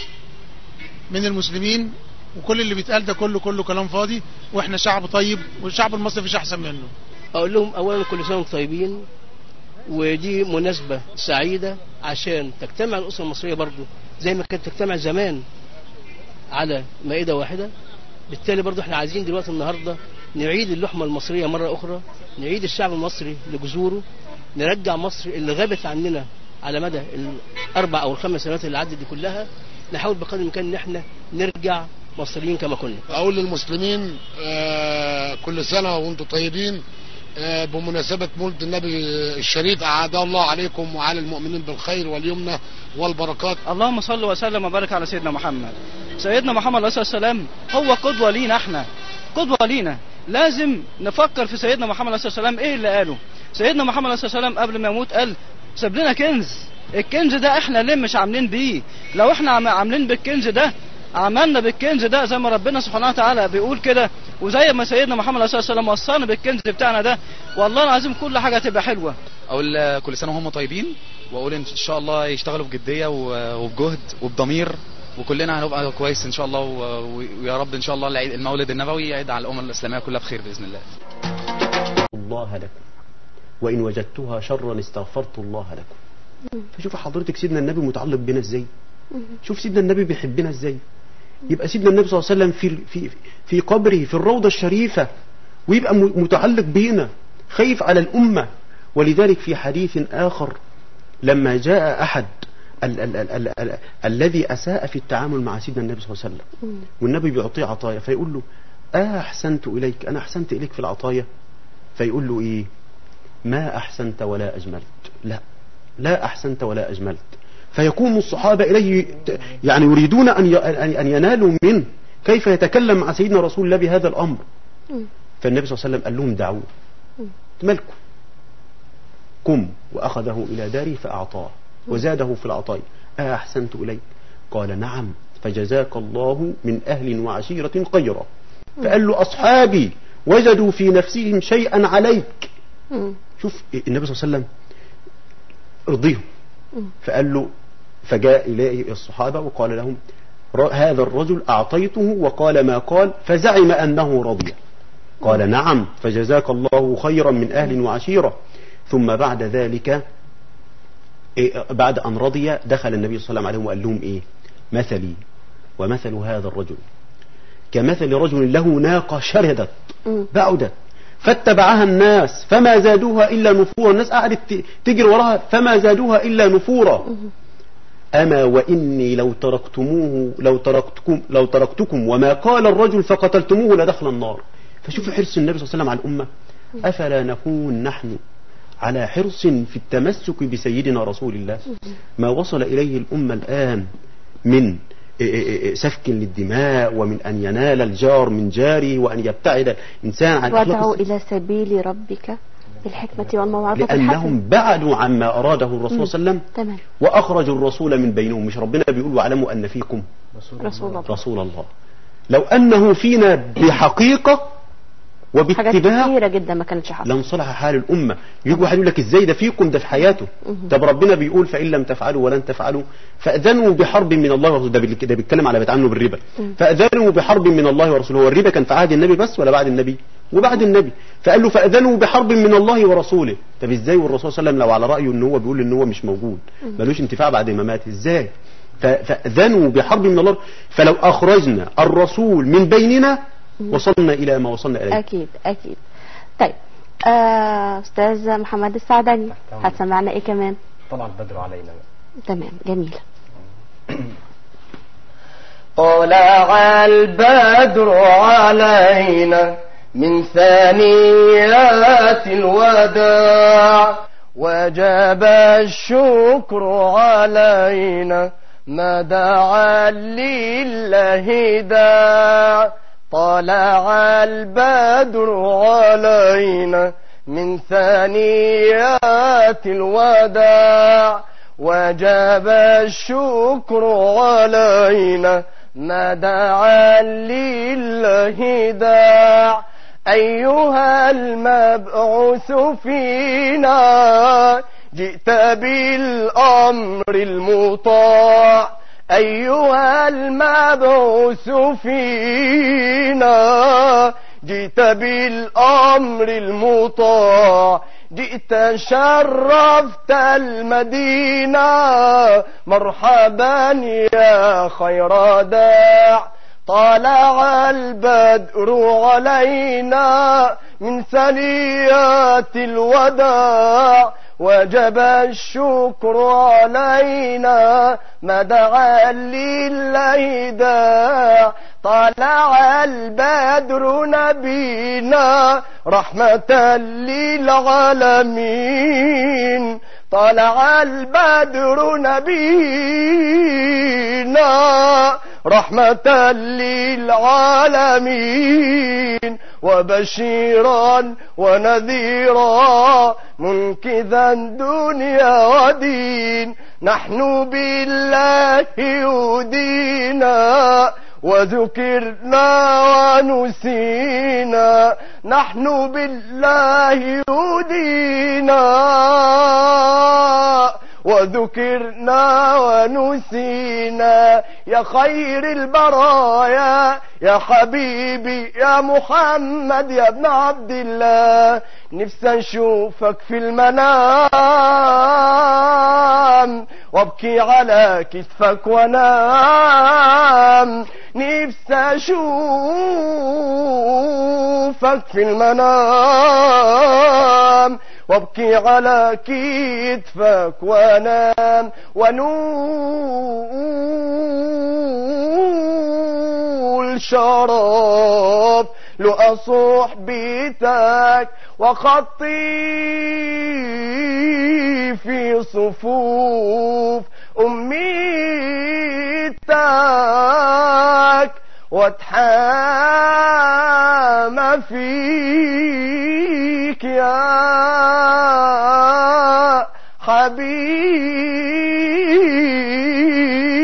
من المسلمين وكل اللي بيتقال ده كله كله كلام فاضي واحنا شعب طيب والشعب المصري مفيش احسن منه اقول لهم اولا كل سنه وانتم طيبين ودي مناسبه سعيده عشان تجتمع الاسره المصريه برضو زي ما كانت تجتمع زمان على مائده واحده بالتالي برضو احنا عايزين دلوقتي النهارده نعيد اللحمه المصريه مره اخرى نعيد الشعب المصري لجذوره نرجع مصر اللي غابت عننا على مدى الاربع او الخمس سنوات اللي عدت دي كلها نحاول بقدر الامكان ان احنا نرجع مصريين كما كنا اقول للمسلمين آه، كل سنه وانتم طيبين آه، بمناسبه مولد النبي الشريف اعاد الله عليكم وعلى المؤمنين بالخير واليمنى والبركات اللهم صل وسلم وبارك على سيدنا محمد سيدنا محمد عليه الصلاه والسلام هو قدوه لينا احنا قدوه لينا لازم نفكر في سيدنا محمد عليه الصلاه والسلام ايه اللي قاله سيدنا محمد عليه الصلاه والسلام قبل ما يموت قال ساب لنا كنز الكنز ده احنا ليه مش عاملين بيه لو احنا عم- عاملين بالكنز ده عملنا بالكنز ده زي ما ربنا سبحانه وتعالى بيقول كده وزي ما سيدنا محمد عليه الصلاه والسلام وصانا بالكنز بتاعنا ده والله العظيم كل حاجه تبقى حلوه اقول كل سنه وهم طيبين واقول ان شاء الله يشتغلوا بجديه و- وبجهد وبضمير وكلنا هنبقى كويس ان شاء الله و- ويا رب ان شاء الله العيد- المولد النبوي يعيد على الامه الاسلاميه كلها بخير باذن الله الله لكم وإن وجدتها شرا استغفرت الله لكم فشوف حضرتك سيدنا النبي متعلق بنا ازاي شوف سيدنا النبي بيحبنا ازاي يبقى سيدنا النبي صلى الله عليه وسلم في في في قبره في الروضة الشريفة ويبقى م- متعلق بينا خايف على الأمة ولذلك في حديث آخر لما جاء أحد ال ال ال ال ال الذي أساء في التعامل مع سيدنا النبي صلى الله عليه وسلم والنبي بيعطيه عطايا فيقول له آه أحسنت إليك أنا أحسنت إليك في العطايا فيقول له إيه ما أحسنت ولا أجملت لا لا أحسنت ولا أجملت فيقوم الصحابة إليه ت- يعني يريدون أن ي- أن أن ينالوا منه كيف يتكلم مع سيدنا رسول الله بهذا الأمر فالنبي صلى الله عليه وسلم قال لهم دعوه مالكم قم وأخذه إلى داره فأعطاه وزاده في العطاء أحسنت إليك قال نعم فجزاك الله من أهل وعشيرة خيرا فقال له أصحابي وجدوا في نفسهم شيئا عليك مم. شوف النبي صلى الله عليه وسلم ارضيهم مم. فقال له فجاء إليه الصحابة وقال لهم ر- هذا الرجل أعطيته وقال ما قال فزعم أنه رضي قال نعم فجزاك الله خيرا من أهل وعشيرة ثم بعد ذلك إيه، بعد أن رضي دخل النبي صلى الله عليه وسلم عليهم وقال لهم إيه مثلي ومثل هذا الرجل كمثل رجل له ناقة شردت مم. بعدت فاتبعها الناس فما زادوها إلا نفورا الناس قعدت ت- تجري وراها فما زادوها إلا نفورا أما وإني لو تركتموه لو تركتكم لو تركتكم وما قال الرجل فقتلتموه لدخل النار فشوفوا حرص النبي صلى الله عليه وسلم على الأمة أفلا نكون نحن على حرص في التمسك بسيدنا رسول الله ما وصل إليه الأمة الآن من إيه إيه إيه سفك للدماء ومن أن ينال الجار من جاره وأن يبتعد الإنسان عن أخلاق وادعوا إلى سبيل ربك بالحكمة والموعظة الحسنة لأنهم بعدوا عما أراده الرسول صلى الله عليه وسلم تمام وأخرجوا الرسول من بينهم مش ربنا بيقول واعلموا أن فيكم رسول الله رسول الله لو أنه فينا بحقيقة حاجات وباتباع كثيرة جدا ما كانتش حاصلة لانصلح حال الأمة يجي واحد يقول لك ازاي ده فيكم ده في حياته مهم. طب ربنا بيقول فإن لم تفعلوا ولن تفعلوا فأذنوا بحرب من الله ورسوله ده بال- ده بيتكلم على بيتعاملوا بالربا مم. فأذنوا بحرب من الله ورسوله هو الربا كان في عهد النبي بس ولا بعد النبي وبعد النبي فقال له فأذنوا بحرب من الله ورسوله طب ازاي والرسول صلى الله عليه وسلم لو على رأيه ان هو بيقول ان هو مش موجود ملوش انتفاع بعد ما مات ازاي ف- فأذنوا بحرب من الله فلو أخرجنا الرسول من بيننا وصلنا إلى ما وصلنا إليه أكيد أكيد طيب آه، أستاذ محمد السعدني هتسمعنا إيه كمان طبعا بدر علينا تمام جميل طلع البدر علينا من ثنيات الوداع وجب الشكر علينا ما دعا لله داع طلع البدر علينا من ثنيات الوداع وجب الشكر علينا ما دعا لله داع أيها المبعوث فينا جئت بالأمر المطاع أيها المبعوث فينا جئت بالأمر المطاع جئت شرفت المدينة مرحبا يا خير داع طلع البدر علينا من ثنيات الوداع وجب الشكر علينا ما دعا لله داع طلع البدر نبينا رحمة للعالمين طلع البدر نبينا رحمة للعالمين وبشيرا ونذيرا منكذا دنيا ودين نحن بالله يدينا وذكرنا ونسينا نحن بالله يدينا وذكرنا ونسينا يا خير البرايا يا حبيبي يا محمد يا ابن عبد الله نفسي اشوفك في المنام وابكي على كتفك وانام نفسي اشوفك في المنام وابكي على كتفك وانام ونول شرف لأصح بيتك وخطي في صفوف أميتك واتحامى فيك يا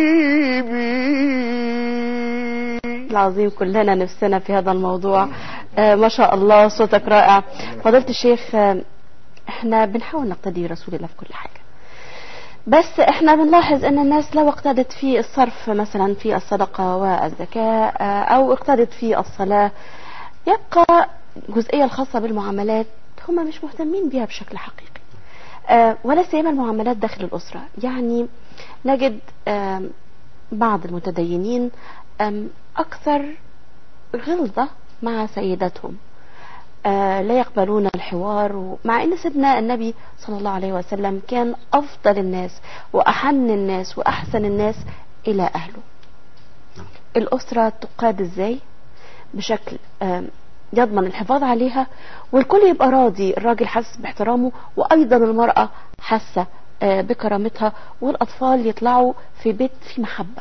حبيبي العظيم كلنا نفسنا في هذا الموضوع آه ما شاء الله صوتك رائع فضيلة الشيخ آه احنا بنحاول نقتدي رسول الله في كل حاجة بس احنا بنلاحظ ان الناس لو اقتدت في الصرف مثلا في الصدقة والزكاة آه، او اقتدت في الصلاة يبقى الجزئية الخاصة بالمعاملات هم مش مهتمين بيها بشكل حقيقي آه، ولا سيما المعاملات داخل الأسرة يعني نجد آم، بعض المتدينين آم، أكثر غلظة مع سيداتهم آه، لا يقبلون الحوار مع ان سيدنا النبي صلى الله عليه وسلم كان افضل الناس واحن الناس واحسن الناس الى اهله الاسره تقاد ازاي بشكل آم، يضمن الحفاظ عليها والكل يبقى راضي الراجل حاسس باحترامه وايضا المراه حاسه آه، بكرامتها والاطفال يطلعوا في بيت في محبه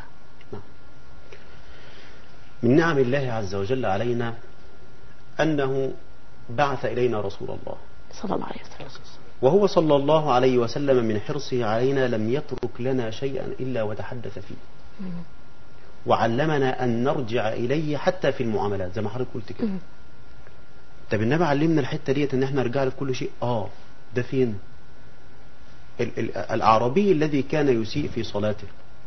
من نعم الله عز وجل علينا أنه بعث إلينا رسول الله صلى الله عليه وسلم وهو صلى الله عليه وسلم من حرصه علينا لم يترك لنا شيئا إلا وتحدث فيه وعلمنا أن نرجع إليه حتى في المعاملات زي ما حضرتك قلت كده طب النبي علمنا الحتة ديت ان احنا نرجع له في كل شيء اه ده فين ال- ال- الأعرابي الذي كان يسيء في صلاته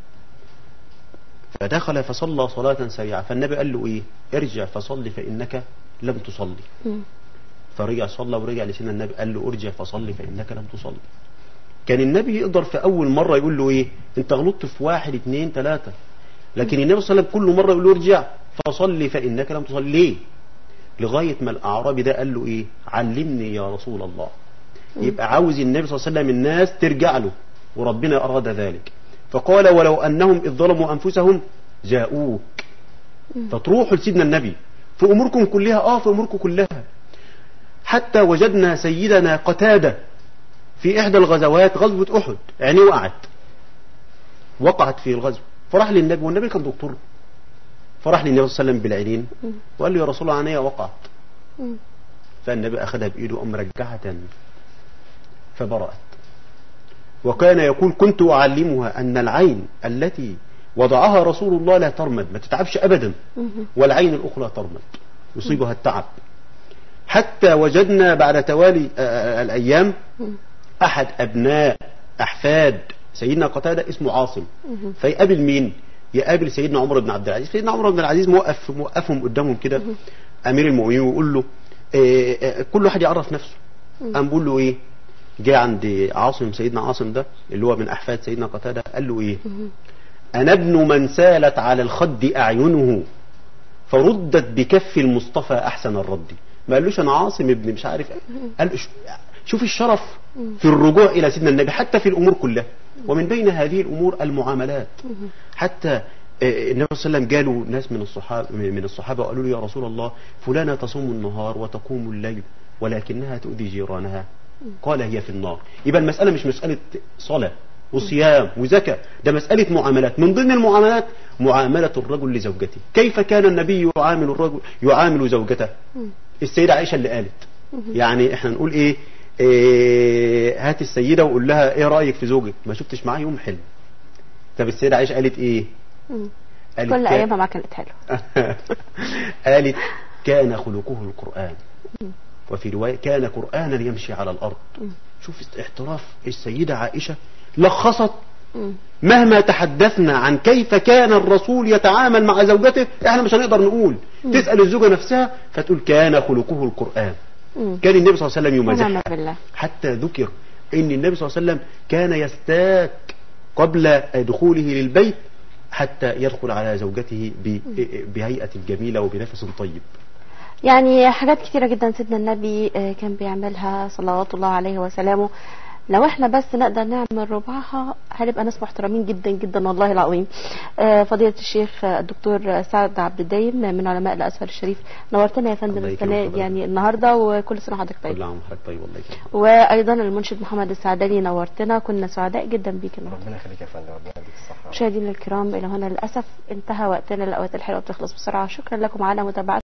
فدخل فصلى صلاة سريعة فالنبي قال له ايه ارجع فصلي فإنك لم تصلي مم. فرجع صلى ورجع لسيدنا النبي قال له ارجع فصلي فإنك لم تصلي كان النبي يقدر في أول مرة يقول له ايه انت غلطت في واحد اتنين تلاتة لكن النبي صلى الله عليه وسلم كل مرة يقول له ارجع فصلي فإنك لم تصلي ليه لغاية ما الأعرابي ده قال له ايه علمني يا رسول الله يبقى عاوز النبي صلى الله عليه وسلم الناس ترجع له وربنا أراد ذلك فقال ولو أنهم إذ ظلموا أنفسهم جاءوك فتروحوا لسيدنا النبي في أموركم كلها آه في أموركم كلها حتى وجدنا سيدنا قتادة في إحدى الغزوات غزوة أحد عينيه وقعت وقعت في الغزو فراح للنبي والنبي كان دكتور فراح للنبي صلى الله عليه وسلم بالعينين وقال له يا رسول الله عينيا وقعت مم. فالنبي أخذها بإيده أم رجعها تاني فبرأت وكان يقول كنت أعلمها أن العين التي وضعها رسول الله لا ترمد ما تتعبش أبدا والعين الأخرى ترمد يصيبها التعب حتى وجدنا بعد توالي آه، آه، الأيام أحد أبناء أحفاد سيدنا قتادة اسمه عاصم فيقابل مين يقابل سيدنا عمر بن عبد العزيز سيدنا عمر بن العزيز موقف موقفهم قدامهم كده أمير المؤمنين ويقول له إيه إيه كل واحد يعرف نفسه قام بيقول له ايه جه عند عاصم سيدنا عاصم ده اللي هو من احفاد سيدنا قتاده قال له ايه انا ابن من سالت على الخد اعينه فردت بكف المصطفى احسن الرد ما قالوش انا عاصم ابن مش عارف إيه. قال له ش- شوف الشرف في الرجوع الى سيدنا النبي حتى في الامور كلها ومن بين هذه الامور المعاملات حتى آه، النبي صلى الله عليه وسلم جاله ناس من الصحابه من الصحابه وقالوا له يا رسول الله فلانه تصوم النهار وتقوم الليل ولكنها تؤذي جيرانها قال هي في النار يبقى المساله مش مساله صلاه وصيام وزكاه ده مساله معاملات من ضمن المعاملات معامله الرجل لزوجته كيف كان النبي يعامل الرجل يعامل زوجته السيده عائشه اللي قالت يعني احنا نقول ايه, إيه هات السيده وقول لها ايه رايك في زوجك ما شفتش معاه يوم حلو طب السيده عائشه قالت ايه مم. قالت كل كان- ايامها ما كانت حلوه قالت كان خلقه القرآن وفي رواية كان قرآنا يمشي على الأرض شوف احتراف السيدة عائشة لخصت مم. مهما تحدثنا عن كيف كان الرسول يتعامل مع زوجته احنا مش هنقدر نقول تسأل الزوجة نفسها فتقول كان خلقه القرآن مم. كان النبي صلى الله عليه وسلم ونعم يمازحها بالله حتى ذكر ان النبي صلى الله عليه وسلم كان يستاك قبل دخوله للبيت حتى يدخل على زوجته ب- بهيئة جميلة وبنفس طيب يعني حاجات كتيرة جدا سيدنا النبي آه، كان بيعملها صلوات الله عليه وسلامه لو احنا بس نقدر نعمل ربعها هنبقى ناس محترمين جدا جدا والله العظيم آه، فضيلة الشيخ آه، الدكتور سعد عبد الدايم من علماء الازهر الشريف نورتنا يا فندم الله يكرمك السنة حضرتك. يعني النهارده وكل سنة وحضرتك طيب كل عام وحضرتك طيب والله يكرمك وايضا المنشد محمد السعداني نورتنا كنا سعداء جدا بيك النهارده ربنا يخليك يا فندم ربنا يديك الصحه مشاهدينا الكرام الى هنا للاسف انتهى وقتنا الاوقات الحلوه بتخلص بسرعه شكرا لكم على متابعتكم